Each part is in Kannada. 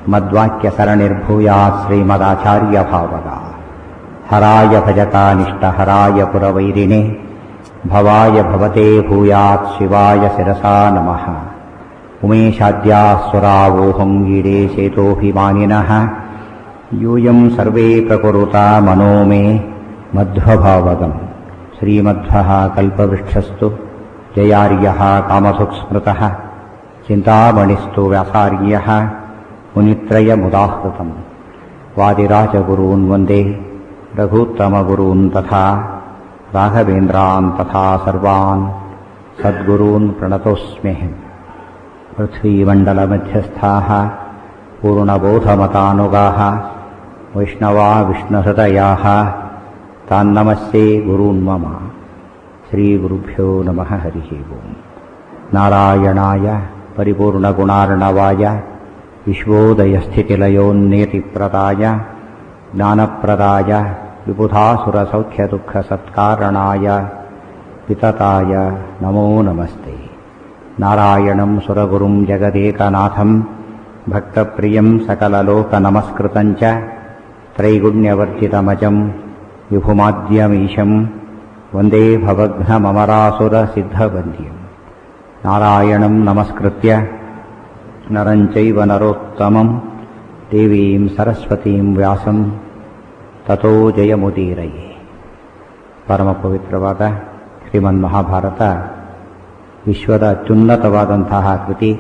ಮದ್ವಾಕ್ಯ ಸರಣಿರ್ಭೂಯಾತ್ ಶ್ರೀಮದಾಚಾರ್ಯ ಭಾವಗ ಹರಾಯ ಭಜತಾನಿಷ್ಠ ಹರಾಯ ಪುರವೈರಿಣೆ ಭವಾಯ ಭವತೆ ಭೂಯಾತ್ ಶಿವಾಯ ಶಿರಸಾ ನಮಃ ಉಮೇಶಾದ್ಯಾಸ್ವರಾವೋಹಂ ಈಡೇ ಸೇತೋಭಿಮಾನಿನಃ ಯೂಯಂ ಸರ್ವೇ ಪ್ರಕುರುತಾ ಮನೋ ಮೇ ಮಧ್ವಭಾವಗಂ ಶ್ರೀಮಧ್ವಃ ಕಲ್ಪವೃಕ್ಷಸ್ತು ಜಯಾರ್ಯಃ ಕಾಮಸುಸ್ಮೃತಃ ಚಿಂತಾಮಣಿಸ್ತು ವ್ಯಾಸಾರ್ಯಃ ಮುನಿತ್ರಯमुदाहृतम् वादिराजगुरून् वन्दे रघूत्तमगुरून् तथा राघवेन्द्रान् तथा सर्वान् सद्गुरून् प्रणतोऽस्म्यहम् पृथ्वीमण्डलमध्यस्थाः पूर्णबोधमतानुगाः वैष्णवा विष्णुहृदयाः तान्नमस्ये गुरून् मम श्रीगुरुभ्यो नमः हरिः ओम् नारायणाय परिपूर्णगुणार्णवाय विश्वोदयस्थितिलयोन्नियतिप्रदाय ज्ञानप्रदाय विबुधासुरसौख्यदुःखसत्कारणाय वितताय नमो नमस्ते नारायणं सुरगुरुं जगदेकनाथं भक्तप्रियं सकललोकनमस्कृतं च त्रैगुण्यवर्जितमजं विभुमाद्यमीशं वन्दे भवघ्नममरासुरसिद्धवन्द्यं नारायणं नमस्कृत्य ನರಂ ಚೈವ ನರೋತ್ತಮಂ ದೇವೀಂ ಸರಸ್ವತೀಂ ವ್ಯಾಸಂ ತಥೋ ಜಯಮುದೀರಯೇ ಪರಮ ಪವಿತ್ರವಾದ ಶ್ರೀಮನ್ ಮಹಾಭಾರತ ವಿಶ್ವದ ಅತ್ಯುನ್ನತವಾದಂತಹ ಕೃತಿ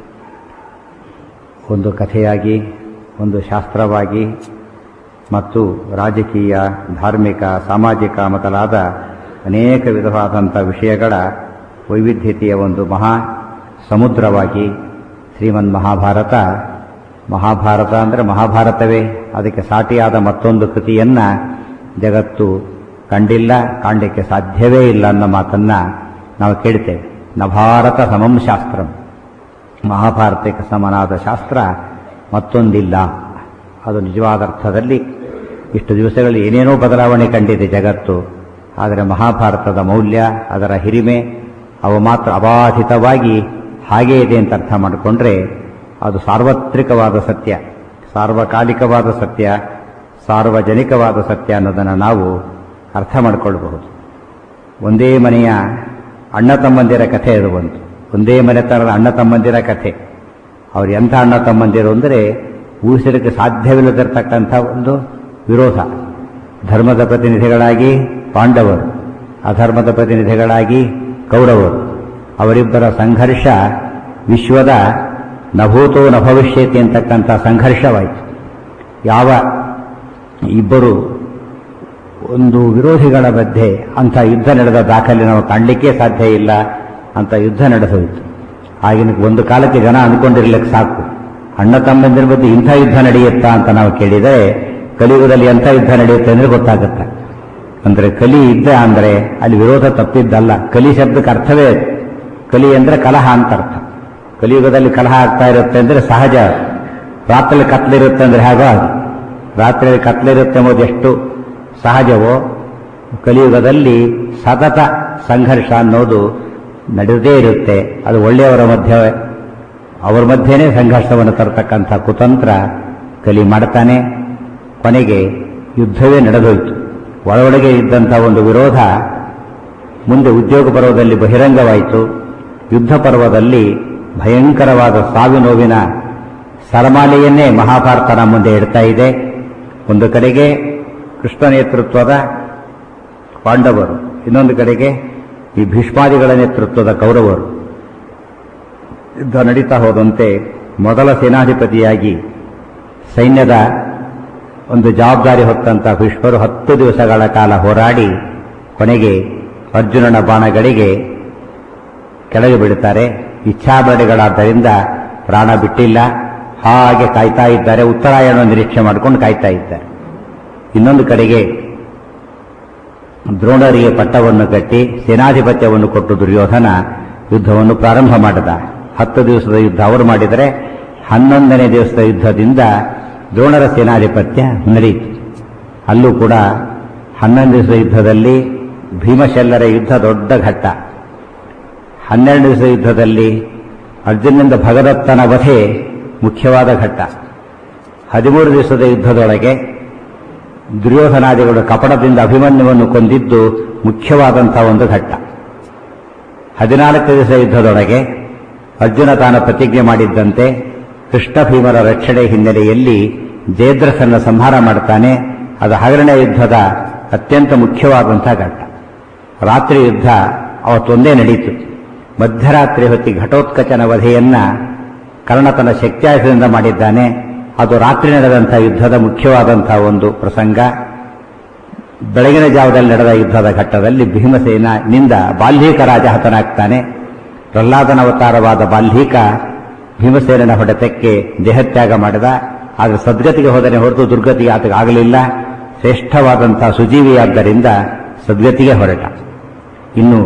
ಒಂದು ಕಥೆಯಾಗಿ ಒಂದು ಶಾಸ್ತ್ರವಾಗಿ ಮತ್ತು ರಾಜಕೀಯ ಧಾರ್ಮಿಕ ಸಾಮಾಜಿಕ ಮೊದಲಾದ ಅನೇಕ ವಿಧವಾದಂಥ ವಿಷಯಗಳ ವೈವಿಧ್ಯತೆಯ ಒಂದು ಮಹಾ ಸಮುದ್ರವಾಗಿ ಶ್ರೀಮನ್ ಮಹಾಭಾರತ ಮಹಾಭಾರತ ಅಂದರೆ ಮಹಾಭಾರತವೇ ಅದಕ್ಕೆ ಸಾಟಿಯಾದ ಮತ್ತೊಂದು ಕೃತಿಯನ್ನ ಜಗತ್ತು ಕಂಡಿಲ್ಲ ಕಾಣಲಿಕ್ಕೆ ಸಾಧ್ಯವೇ ಇಲ್ಲ ಅನ್ನೋ ಮಾತನ್ನ ನಾವು ಕೇಳ್ತೇವೆ ನಭಾರತ ಸಮಂ ಶಾಸ್ತ್ರಂ ಮಹಾಭಾರತಕ್ಕೆ ಸಮನಾದ ಶಾಸ್ತ್ರ ಮತ್ತೊಂದಿಲ್ಲ ಅದು ನಿಜವಾದ ಅರ್ಥದಲ್ಲಿ ಇಷ್ಟು ದಿವಸಗಳಲ್ಲಿ ಏನೇನೋ ಬದಲಾವಣೆ ಕಂಡಿದೆ ಜಗತ್ತು ಆದರೆ ಮಹಾಭಾರತದ ಮೌಲ್ಯ ಅದರ ಹಿರಿಮೆ ಅವು ಮಾತ್ರ ಅಬಾಧಿತವಾಗಿ ಹಾಗೇ ಇದೆ ಅಂತ ಅರ್ಥ ಮಾಡಿಕೊಂಡ್ರೆ ಅದು ಸಾರ್ವತ್ರಿಕವಾದ ಸತ್ಯ ಸಾರ್ವಕಾಲಿಕವಾದ ಸತ್ಯ ಸಾರ್ವಜನಿಕವಾದ ಸತ್ಯ ಅನ್ನೋದನ್ನು ನಾವು ಅರ್ಥ ಮಾಡಿಕೊಳ್ಬಹುದು ಒಂದೇ ಮನೆಯ ಅಣ್ಣ ತಮ್ಮಂದಿರ ಕಥೆ ಅದು ಬಂತು ಒಂದೇ ಮನೆತನದ ಅಣ್ಣ ತಮ್ಮಂದಿರ ಕಥೆ ಅವ್ರು ಎಂಥ ಅಣ್ಣ ತಮ್ಮಂದಿರು ಅಂದರೆ ಊಹಿಸಲಿಕ್ಕೆ ಸಾಧ್ಯವಿಲ್ಲದಿರತಕ್ಕಂಥ ಒಂದು ವಿರೋಧ ಧರ್ಮದ ಪ್ರತಿನಿಧಿಗಳಾಗಿ ಪಾಂಡವರು ಅಧರ್ಮದ ಪ್ರತಿನಿಧಿಗಳಾಗಿ ಕೌರವರು ಅವರಿಬ್ಬರ ಸಂಘರ್ಷ ವಿಶ್ವದ ನಭೂತೋ ನ ಭವಿಷ್ಯತಿ ಅಂತಕ್ಕಂಥ ಸಂಘರ್ಷವಾಯಿತು ಯಾವ ಇಬ್ಬರು ಒಂದು ವಿರೋಧಿಗಳ ಮಧ್ಯೆ ಅಂಥ ಯುದ್ಧ ನಡೆದ ದಾಖಲೆ ನಾವು ಕಾಣಲಿಕ್ಕೆ ಸಾಧ್ಯ ಇಲ್ಲ ಅಂತ ಯುದ್ಧ ನಡೆಸೋಯಿತು ಆಗಿನ ಒಂದು ಕಾಲಕ್ಕೆ ಜನ ಅಂದ್ಕೊಂಡಿರ್ಲಿಕ್ಕೆ ಸಾಕು ಅಣ್ಣ ತಮ್ಮಂದಿರ ಮಧ್ಯೆ ಇಂಥ ಯುದ್ಧ ನಡೆಯುತ್ತಾ ಅಂತ ನಾವು ಕೇಳಿದರೆ ಕಲಿಯುಗದಲ್ಲಿ ಎಂಥ ಯುದ್ಧ ನಡೆಯುತ್ತೆ ಅಂದರೆ ಗೊತ್ತಾಗುತ್ತೆ ಅಂದರೆ ಕಲಿ ಇದ್ದ ಅಂದರೆ ಅಲ್ಲಿ ವಿರೋಧ ತಪ್ಪಿದ್ದಲ್ಲ ಕಲಿ ಶಬ್ದಕ್ಕೆ ಅರ್ಥವೇ ಕಲಿ ಅಂದರೆ ಕಲಹ ಅಂತ ಅರ್ಥ ಕಲಿಯುಗದಲ್ಲಿ ಕಲಹ ಆಗ್ತಾ ಇರುತ್ತೆ ಅಂದರೆ ಸಹಜ ರಾತ್ರಿ ಕತ್ಲಿರುತ್ತೆ ಅಂದರೆ ಹಾಗೋ ಅದು ರಾತ್ರಿ ಕತ್ಲಿರುತ್ತೆ ಎಂಬುದು ಎಷ್ಟು ಸಹಜವೋ ಕಲಿಯುಗದಲ್ಲಿ ಸತತ ಸಂಘರ್ಷ ಅನ್ನೋದು ನಡೆದೇ ಇರುತ್ತೆ ಅದು ಒಳ್ಳೆಯವರ ಮಧ್ಯೆ ಅವರ ಮಧ್ಯೆನೇ ಸಂಘರ್ಷವನ್ನು ತರತಕ್ಕಂಥ ಕುತಂತ್ರ ಕಲಿ ಮಾಡ್ತಾನೆ ಕೊನೆಗೆ ಯುದ್ಧವೇ ನಡೆದೋಯ್ತು ಒಳಗೊಳಗೆ ಇದ್ದಂಥ ಒಂದು ವಿರೋಧ ಮುಂದೆ ಉದ್ಯೋಗ ಪರ್ವದಲ್ಲಿ ಬಹಿರಂಗವಾಯಿತು ಯುದ್ಧ ಪರ್ವದಲ್ಲಿ ಭಯಂಕರವಾದ ಸಾವಿನೋವಿನ ಸರಮಾಲೆಯನ್ನೇ ಮಹಾಭಾರತನ ಮುಂದೆ ಇಡ್ತಾ ಇದೆ ಒಂದು ಕಡೆಗೆ ಕೃಷ್ಣ ನೇತೃತ್ವದ ಪಾಂಡವರು ಇನ್ನೊಂದು ಕಡೆಗೆ ಈ ಭೀಷ್ಮಾದಿಗಳ ನೇತೃತ್ವದ ಕೌರವರು ಯುದ್ಧ ನಡೀತಾ ಹೋದಂತೆ ಮೊದಲ ಸೇನಾಧಿಪತಿಯಾಗಿ ಸೈನ್ಯದ ಒಂದು ಜವಾಬ್ದಾರಿ ಹೊತ್ತಂತ ಭೀಷ್ಮರು ಹತ್ತು ದಿವಸಗಳ ಕಾಲ ಹೋರಾಡಿ ಕೊನೆಗೆ ಅರ್ಜುನನ ಬಾಣಗಳಿಗೆ ಕೆಳಗೆ ಬಿಡುತ್ತಾರೆ ಇಚ್ಛಾಬಡಿಗಳಾದ್ದರಿಂದ ಪ್ರಾಣ ಬಿಟ್ಟಿಲ್ಲ ಹಾಗೆ ಕಾಯ್ತಾ ಇದ್ದಾರೆ ಉತ್ತರಾಯಣ ನಿರೀಕ್ಷೆ ಮಾಡಿಕೊಂಡು ಕಾಯ್ತಾ ಇದ್ದಾರೆ ಇನ್ನೊಂದು ಕಡೆಗೆ ದ್ರೋಣರಿಗೆ ಪಟ್ಟವನ್ನು ಕಟ್ಟಿ ಸೇನಾಧಿಪತ್ಯವನ್ನು ಕೊಟ್ಟು ದುರ್ಯೋಧನ ಯುದ್ಧವನ್ನು ಪ್ರಾರಂಭ ಮಾಡಿದ ಹತ್ತು ದಿವಸದ ಯುದ್ಧ ಅವರು ಮಾಡಿದರೆ ಹನ್ನೊಂದನೇ ದಿವಸದ ಯುದ್ಧದಿಂದ ದ್ರೋಣರ ಸೇನಾಧಿಪತ್ಯ ನಡೆಯಿತು ಅಲ್ಲೂ ಕೂಡ ಹನ್ನೊಂದು ದಿವಸದ ಯುದ್ಧದಲ್ಲಿ ಭೀಮಶಲ್ಲರ ಯುದ್ಧ ದೊಡ್ಡ ಘಟ್ಟ ಹನ್ನೆರಡು ದಿವಸ ಯುದ್ಧದಲ್ಲಿ ಅರ್ಜುನಿಂದ ಭಗದತ್ತನ ವಧೆ ಮುಖ್ಯವಾದ ಘಟ್ಟ ಹದಿಮೂರು ದಿವಸದ ಯುದ್ಧದೊಳಗೆ ದುರ್ಯೋಧನಾದಿಗಳು ಕಪಟದಿಂದ ಅಭಿಮನ್ಯುವನ್ನು ಕೊಂದಿದ್ದು ಮುಖ್ಯವಾದಂತಹ ಒಂದು ಘಟ್ಟ ಹದಿನಾಲ್ಕು ದಿವಸ ಯುದ್ಧದೊಳಗೆ ಅರ್ಜುನ ತಾನು ಪ್ರತಿಜ್ಞೆ ಮಾಡಿದ್ದಂತೆ ಕೃಷ್ಣ ಭೀಮರ ರಕ್ಷಣೆ ಹಿನ್ನೆಲೆಯಲ್ಲಿ ಜಯದ್ರಥನ ಸಂಹಾರ ಮಾಡ್ತಾನೆ ಅದು ಹಗರಣ ಯುದ್ಧದ ಅತ್ಯಂತ ಮುಖ್ಯವಾದಂತಹ ಘಟ್ಟ ರಾತ್ರಿ ಯುದ್ಧ ಅವತ್ತೊಂದೇ ನಡೀತು ಮಧ್ಯರಾತ್ರಿ ಹೊತ್ತಿ ಘಟೋತ್ಕಚನ ವಧೆಯನ್ನ ಕರ್ಣ ತನ್ನ ಶಕ್ತಿಯಾಯಸದಿಂದ ಮಾಡಿದ್ದಾನೆ ಅದು ರಾತ್ರಿ ನಡೆದಂತಹ ಯುದ್ಧದ ಮುಖ್ಯವಾದಂತಹ ಒಂದು ಪ್ರಸಂಗ ಬೆಳಗಿನ ಜಾವದಲ್ಲಿ ನಡೆದ ಯುದ್ಧದ ಘಟ್ಟದಲ್ಲಿ ಭೀಮಸೇನ ನಿಂದ ಬಾಲ್ಯೀಕ ರಾಜ ಹತನಾಗ್ತಾನೆ ಪ್ರಹ್ಲಾದನ ಅವತಾರವಾದ ಬಾಲ್ಯೀಕ ಭೀಮಸೇನನ ಹೊಡೆತಕ್ಕೆ ದೇಹತ್ಯಾಗ ಮಾಡಿದ ಆದರೆ ಸದ್ಗತಿಗೆ ಹೋದರೆ ಹೊರತು ದುರ್ಗತಿಗೆ ಆತಗೆ ಆಗಲಿಲ್ಲ ಶ್ರೇಷ್ಠವಾದಂತಹ ಸುಜೀವಿಯಾದ್ದರಿಂದ ಸದ್ಗತಿಗೆ ಹೊರಟ ಇನ್ನು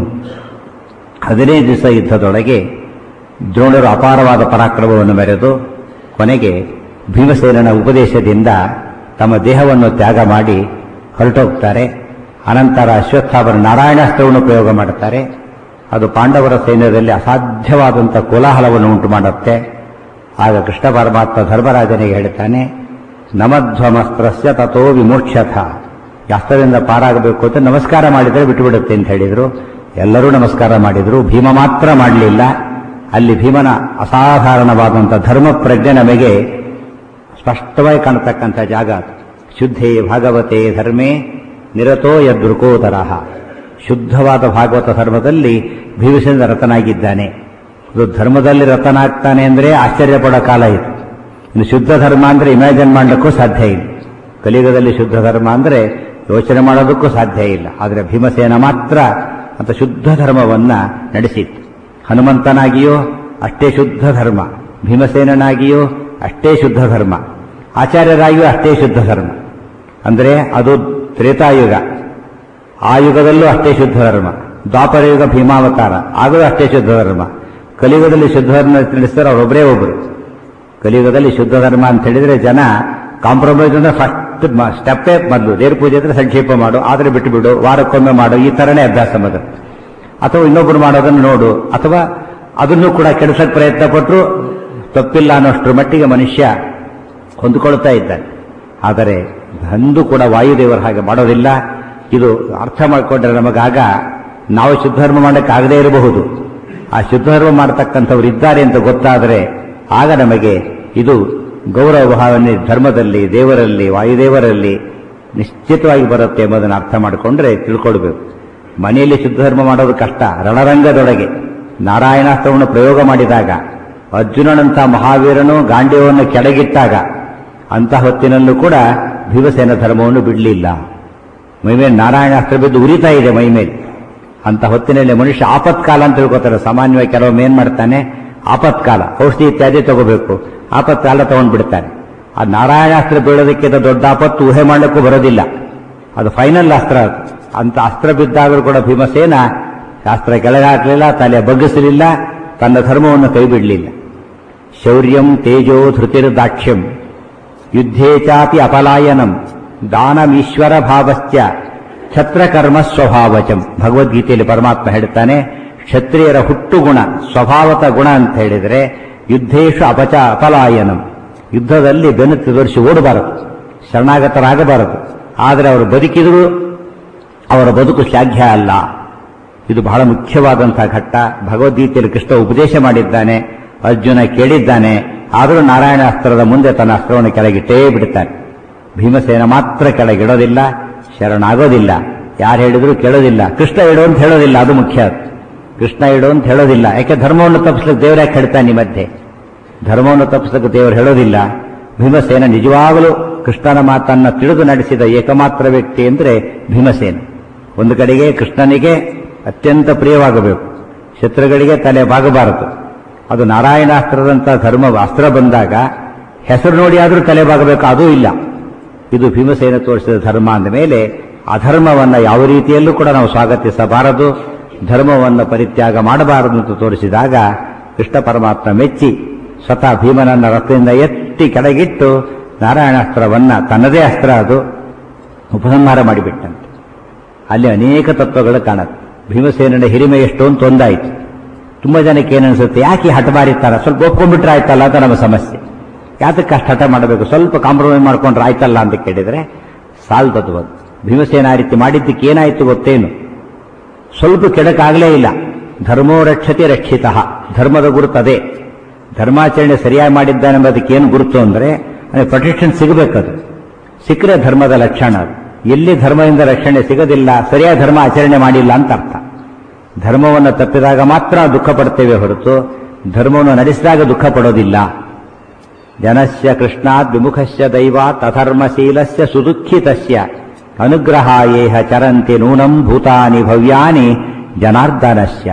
ಹದಿನೈದು ದಿವಸ ಯುದ್ಧದೊಳಗೆ ದ್ರೋಣರು ಅಪಾರವಾದ ಪರಾಕ್ರಮವನ್ನು ಮೆರೆದು ಕೊನೆಗೆ ಭೀಮಸೇನನ ಉಪದೇಶದಿಂದ ತಮ್ಮ ದೇಹವನ್ನು ತ್ಯಾಗ ಮಾಡಿ ಹೊರಟೋಗ್ತಾರೆ ಅನಂತರ ಅಶ್ವತ್ಥಾಮರ ನಾರಾಯಣಾಸ್ತ್ರವನ್ನು ಪ್ರಯೋಗ ಮಾಡುತ್ತಾರೆ ಅದು ಪಾಂಡವರ ಸೈನ್ಯದಲ್ಲಿ ಅಸಾಧ್ಯವಾದಂಥ ಕೋಲಾಹಲವನ್ನು ಉಂಟು ಮಾಡುತ್ತೆ ಆಗ ಕೃಷ್ಣ ಪರಮಾತ್ಮ ಧರ್ಮರಾಜನಿಗೆ ಹೇಳ್ತಾನೆ ನಮಧ್ವಮಸ್ತ್ರಸ್ಯ ತಥೋ ವಿಮೋಕ್ಷಥ ಅಸ್ತ್ರದಿಂದ ಪಾರಾಗಬೇಕು ಅಂತ ನಮಸ್ಕಾರ ಮಾಡಿದರೆ ಬಿಟ್ಟುಬಿಡುತ್ತೆ ಅಂತ ಹೇಳಿದರು ಎಲ್ಲರೂ ನಮಸ್ಕಾರ ಮಾಡಿದರು ಭೀಮ ಮಾತ್ರ ಮಾಡಲಿಲ್ಲ ಅಲ್ಲಿ ಭೀಮನ ಅಸಾಧಾರಣವಾದಂಥ ಧರ್ಮ ಪ್ರಜ್ಞೆ ನಮಗೆ ಸ್ಪಷ್ಟವಾಗಿ ಕಾಣತಕ್ಕಂಥ ಜಾಗ ಅದು. ಶುದ್ಧೇ ಭಾಗವತೆ ಧರ್ಮೇ ನಿರತೋ ಯದೃಕೋದರಹ ಶುದ್ಧವಾದ ಭಾಗವತ ಧರ್ಮದಲ್ಲಿ ಭೀಮಸೇನ ರತನಾಗಿದ್ದಾನೆ ಇದು ಧರ್ಮದಲ್ಲಿ ರತನಾಗ್ತಾನೆ ಅಂದರೆ ಆಶ್ಚರ್ಯ ಪಡೋ ಕಾಲ ಇದು ಇನ್ನು ಶುದ್ಧ ಧರ್ಮ ಅಂದರೆ ಇಮ್ಯಾಜಿನ್ ಮಾಡಲಿಕ್ಕೂ ಸಾಧ್ಯ ಇಲ್ಲ ಕಲಿಯುಗದಲ್ಲಿ ಶುದ್ಧ ಧರ್ಮ ಅಂದರೆ ಯೋಚನೆ ಮಾಡೋದಕ್ಕೂ ಸಾಧ್ಯ ಇಲ್ಲ ಆದರೆ ಭೀಮಸೇನ ಮಾತ್ರ ಅಂತ ಶುದ್ಧ ಧರ್ಮವನ್ನ ನಡೆಸಿತ್ತು ಹನುಮಂತನಾಗಿಯೋ ಅಷ್ಟೇ ಶುದ್ಧ ಧರ್ಮ ಭೀಮಸೇನನಾಗಿಯೋ ಅಷ್ಟೇ ಶುದ್ಧ ಧರ್ಮ ಆಚಾರ್ಯರಾಗಿಯೂ ಅಷ್ಟೇ ಶುದ್ಧ ಧರ್ಮ ಅಂದರೆ ಅದು ತ್ರೇತಾಯುಗ ಆ ಯುಗದಲ್ಲೂ ಅಷ್ಟೇ ಶುದ್ಧ ಧರ್ಮ ದ್ವಾಪರ ಯುಗ ಭೀಮಾವತಾರ ಆಗಲೂ ಅಷ್ಟೇ ಶುದ್ಧ ಧರ್ಮ ಕಲಿಯುಗದಲ್ಲಿ ಶುದ್ಧ ಧರ್ಮ ತಿಳಿಸ್ತಾರೆ ಅವರೊಬ್ಬರೇ ಒಬ್ಬರು ಕಲಿಯುಗದಲ್ಲಿ ಶುದ್ಧ ಧರ್ಮ ಅಂತ ಹೇಳಿದ್ರೆ ಜನ ಕಾಂಪ್ರಮೈಸ್ ಅಂದ್ರೆ ಫಸ್ಟ್ ಸ್ಟೆಪ್ಪೇ ಮೊದಲು ದೇವ್ರ ಪೂಜೆ ಅಂದ್ರೆ ಸಂಕ್ಷೇಪ ಮಾಡು ಆದ್ರೆ ಬಿಟ್ಟು ಬಿಡು ವಾರಕ್ಕೊಮ್ಮೆ ಮಾಡು ಈ ತರನೇ ಅಭ್ಯಾಸ ಮೊದಲು ಅಥವಾ ಇನ್ನೊಬ್ಬರು ಮಾಡೋದನ್ನು ನೋಡು ಅಥವಾ ಅದನ್ನು ಕೂಡ ಕೆಡಿಸಕ್ಕೆ ಪ್ರಯತ್ನ ಪಟ್ಟರು ತಪ್ಪಿಲ್ಲ ಅನ್ನೋಷ್ಟರ ಮಟ್ಟಿಗೆ ಮನುಷ್ಯ ಹೊಂದಿಕೊಳ್ತಾ ಇದ್ದಾನೆ ಆದರೆ ಅಂದು ಕೂಡ ವಾಯುದೇವರು ಹಾಗೆ ಮಾಡೋದಿಲ್ಲ ಇದು ಅರ್ಥ ಮಾಡಿಕೊಂಡ್ರೆ ನಮಗಾಗ ನಾವು ಶುದ್ಧ ಧರ್ಮ ಮಾಡಕ್ಕೆ ಆಗದೇ ಇರಬಹುದು ಆ ಶುದ್ಧ ಧರ್ಮ ಮಾಡತಕ್ಕಂಥವ್ರು ಇದ್ದಾರೆ ಅಂತ ಗೊತ್ತಾದರೆ ಆಗ ನಮಗೆ ಇದು ಗೌರವ ಭಾವನೆ ಧರ್ಮದಲ್ಲಿ ದೇವರಲ್ಲಿ ವಾಯುದೇವರಲ್ಲಿ ನಿಶ್ಚಿತವಾಗಿ ಬರುತ್ತೆ ಎಂಬುದನ್ನು ಅರ್ಥ ಮಾಡಿಕೊಂಡ್ರೆ ತಿಳ್ಕೊಳ್ಬೇಕು ಮನೆಯಲ್ಲಿ ಶುದ್ಧ ಧರ್ಮ ಮಾಡೋದು ಕಷ್ಟ ರಣರಂಗದೊಳಗೆ ನಾರಾಯಣಾಸ್ತ್ರವನ್ನು ಪ್ರಯೋಗ ಮಾಡಿದಾಗ ಅರ್ಜುನನಂಥ ಮಹಾವೀರನು ಗಾಂಡ್ಯವನ್ನು ಕೆಳಗಿಟ್ಟಾಗ ಅಂತಹ ಹೊತ್ತಿನಲ್ಲೂ ಕೂಡ ಭೀಮಸೇನ ಧರ್ಮವನ್ನು ಬಿಡಲಿಲ್ಲ ಮೈಮೇಲೆ ನಾರಾಯಣಾಸ್ತ್ರ ಬಿದ್ದು ಉರಿತಾ ಇದೆ ಮೈಮೇಲೆ ಅಂತ ಹೊತ್ತಿನಲ್ಲಿ ಮನುಷ್ಯ ಆಪತ್ಕಾಲ ಅಂತ ತಿಳ್ಕೊತಾರೆ ಸಾಮಾನ್ಯವಾಗಿ ಕೆಲವೊಮ್ಮೆ ಏನ್ ಮಾಡ್ತಾನೆ ಆಪತ್ಕಾಲ ಔಷಧಿ ಇತ್ಯಾದಿ ತಗೋಬೇಕು ಆಪತ್ಕಾಲ ತಗೊಂಡ್ಬಿಡ್ತಾನೆ ಆ ನಾರಾಯಣಾಸ್ತ್ರ ಬೀಳೋದಕ್ಕಿಂತ ದೊಡ್ಡ ಆಪತ್ತು ಊಹೆ ಮಾಡಲಿಕ್ಕೂ ಬರೋದಿಲ್ಲ ಅದು ಫೈನಲ್ ಅಸ್ತ್ರ ಅದು. ಅಂತ ಅಸ್ತ್ರ ಬಿದ್ದಾಗಲೂ ಕೂಡ ಭೀಮಸೇನ ಶಾಸ್ತ್ರ ಕೆಳಗಾಕಲಿಲ್ಲ ತಲೆ ಬಗ್ಗಿಸಲಿಲ್ಲ ತನ್ನ ಧರ್ಮವನ್ನು ಕೈ ಬಿಡಲಿಲ್ಲ ಶೌರ್ಯಂ ತೇಜೋ ಧೃತಿರ್ದಾಕ್ಷ್ಯಂ ಯುದ್ಧೇ ಚಾಪಿ ಅಪಲಾಯನಂ ದಾನಮೀಶ್ವರ ಭಾವಶ್ಚ ಛತ್ರಕರ್ಮ ಸ್ವಭಾವಚಂ ಭಗವದ್ಗೀತೆಯಲ್ಲಿ ಪರಮಾತ್ಮ ಹೇಳ್ತಾನೆ ಕ್ಷತ್ರಿಯರ ಹುಟ್ಟು ಗುಣ ಸ್ವಭಾವತ ಗುಣ ಅಂತ ಹೇಳಿದರೆ ಯುದ್ಧೇಶು ಅಪಚ ಅಪಲಾಯನಂ ಯುದ್ಧದಲ್ಲಿ ಬೆನ್ನು ತೋರಿಸಿ ಓಡಬಾರದು ಶರಣಾಗತರಾಗಬಾರದು ಆದರೆ ಅವರು ಬದುಕಿದರೂ ಅವರ ಬದುಕು ಶ್ಲಾಘ್ಯ ಅಲ್ಲ ಇದು ಬಹಳ ಮುಖ್ಯವಾದಂತಹ ಘಟ್ಟ ಭಗವದ್ಗೀತೆಯಲ್ಲಿ ಕೃಷ್ಣ ಉಪದೇಶ ಮಾಡಿದ್ದಾನೆ ಅರ್ಜುನ ಕೇಳಿದ್ದಾನೆ ಆದರೂ ನಾರಾಯಣಾಸ್ತ್ರದ ಮುಂದೆ ತನ್ನ ಅಸ್ತ್ರವನ್ನು ಕೆಳಗಿಟ್ಟೇ ಬಿಡುತ್ತಾನೆ ಭೀಮಸೇನ ಮಾತ್ರ ಕೆಳಗಿಡೋದಿಲ್ಲ ಶರಣಾಗೋದಿಲ್ಲ ಯಾರು ಹೇಳಿದ್ರು ಕೇಳೋದಿಲ್ಲ ಕೃಷ್ಣ ಇಡು ಅಂತ ಹೇಳೋದಿಲ್ಲ ಅದು ಮುಖ್ಯ ಕೃಷ್ಣ ಇಡು ಅಂತ ಹೇಳೋದಿಲ್ಲ ಯಾಕೆ ಧರ್ಮವನ್ನು ತಪ್ಪಿಸ್ಲಿಕ್ಕೆ ದೇವರೇ ಹೇಳ್ತಾನೆ ಈ ಮಧ್ಯೆ ಧರ್ಮವನ್ನು ತಪ್ಪಿಸಲಿಕ್ಕೆ ದೇವರು ಹೇಳೋದಿಲ್ಲ ಭೀಮಸೇನ ನಿಜವಾಗಲೂ ಕೃಷ್ಣನ ಮಾತನ್ನ ತಿಳಿದು ನಡೆಸಿದ ಏಕಮಾತ್ರ ವ್ಯಕ್ತಿ ಅಂದರೆ ಭೀಮಸೇನ ಒಂದು ಕಡೆಗೆ ಕೃಷ್ಣನಿಗೆ ಅತ್ಯಂತ ಪ್ರಿಯವಾಗಬೇಕು ಶತ್ರುಗಳಿಗೆ ತಲೆ ಬಾಗಬಾರದು ಅದು ನಾರಾಯಣಾಸ್ತ್ರದಂಥ ಧರ್ಮ ಅಸ್ತ್ರ ಬಂದಾಗ ಹೆಸರು ನೋಡಿ ಆದರೂ ತಲೆ ಬಾಗಬೇಕು ಅದೂ ಇಲ್ಲ ಇದು ಭೀಮಸೇನ ತೋರಿಸಿದ ಧರ್ಮ ಅಂದ ಮೇಲೆ ಅಧರ್ಮವನ್ನ ಯಾವ ರೀತಿಯಲ್ಲೂ ಕೂಡ ನಾವು ಸ್ವಾಗತಿಸಬಾರದು ಧರ್ಮವನ್ನು ಪರಿತ್ಯಾಗ ಮಾಡಬಾರದು ಅಂತ ತೋರಿಸಿದಾಗ ಕೃಷ್ಣ ಪರಮಾತ್ಮ ಮೆಚ್ಚಿ ಸ್ವತಃ ಭೀಮನನ್ನ ರಥದಿಂದ ಎತ್ತಿ ಕೆಳಗಿಟ್ಟು ನಾರಾಯಣಾಸ್ತ್ರವನ್ನ ತನ್ನದೇ ಅಸ್ತ್ರ ಅದು ಉಪಸಂಹಾರ ಮಾಡಿಬಿಟ್ಟಂತೆ ಅಲ್ಲಿ ಅನೇಕ ತತ್ವಗಳು ಕಾಣುತ್ತೆ ಭೀಮಸೇನನ ಹಿರಿಮೆ ಎಷ್ಟು ಅಂತ ಒಂದಾಯಿತು ತುಂಬಾ ಜನಕ್ಕೆ ಏನನ್ಸುತ್ತೆ ಯಾಕೆ ಹಠಮಾರಿತಾರ ಸ್ವಲ್ಪ ಒಪ್ಕೊಂಡ್ಬಿಟ್ರೆ ಆಯ್ತಲ್ಲ ಅಂತ ನಮ್ಮ ಸಮಸ್ಯೆ ಯಾತಕ್ಕೆ ಅಷ್ಟು ಹಠ ಮಾಡಬೇಕು ಸ್ವಲ್ಪ ಕಾಂಪ್ರಮೈಸ್ ಮಾಡ್ಕೊಂಡ್ರೆ ಆಯ್ತಲ್ಲ ಅಂತ ಕೇಳಿದ್ರೆ ಸಾಲ್ದದು ಅದು ಭೀಮಸೇನ ಆ ರೀತಿ ಮಾಡಿದ್ದಕ್ಕೆ ಏನಾಯ್ತು ಗೊತ್ತೇನು ಸ್ವಲ್ಪ ಕೆಡಕಾಗಲೇ ಇಲ್ಲ ಧರ್ಮೋ ರಕ್ಷತೆ ರಕ್ಷಿತ ಧರ್ಮದ ಗುರುತದೇ ಧರ್ಮಾಚರಣೆ ಸರಿಯಾಗಿ ಮಾಡಿದ್ದಾನೆಂಬುದಕ್ಕೆ ಏನು ಗುರುತು ಅಂದರೆ ಪ್ರೊಟೆಕ್ಷನ್ ಸಿಗಬೇಕದು ಸಿಕ್ಕರೆ ಧರ್ಮದ ಲಕ್ಷಣ ಅದು ಎಲ್ಲಿ ಧರ್ಮದಿಂದ ರಕ್ಷಣೆ ಸಿಗದಿಲ್ಲ ಸರಿಯಾದ ಧರ್ಮ ಆಚರಣೆ ಮಾಡಿಲ್ಲ ಅಂತ ಅರ್ಥ ಧರ್ಮವನ್ನು ತಪ್ಪಿದಾಗ ಮಾತ್ರ ದುಃಖ ಪಡ್ತೇವೆ ಹೊರತು ಧರ್ಮವನ್ನು ನಡೆಸಿದಾಗ ದುಃಖ ಪಡೋದಿಲ್ಲ ಜನಸ್ಯ ಕೃಷ್ಣಾತ್ ವಿಮುಖಸ್ಯ ದೈವಾತ್ ಅಧರ್ಮಶೀಲಸ್ಯ ಸುದುಃಖಿತಸ್ಯ ಅನುಗ್ರಹಾಯೇಹ ಚರಂತಿ ನೂನಂ ಭೂತಾನಿ ಭವ್ಯಾನಿ ಜನಾರ್ದನಸ್ಯ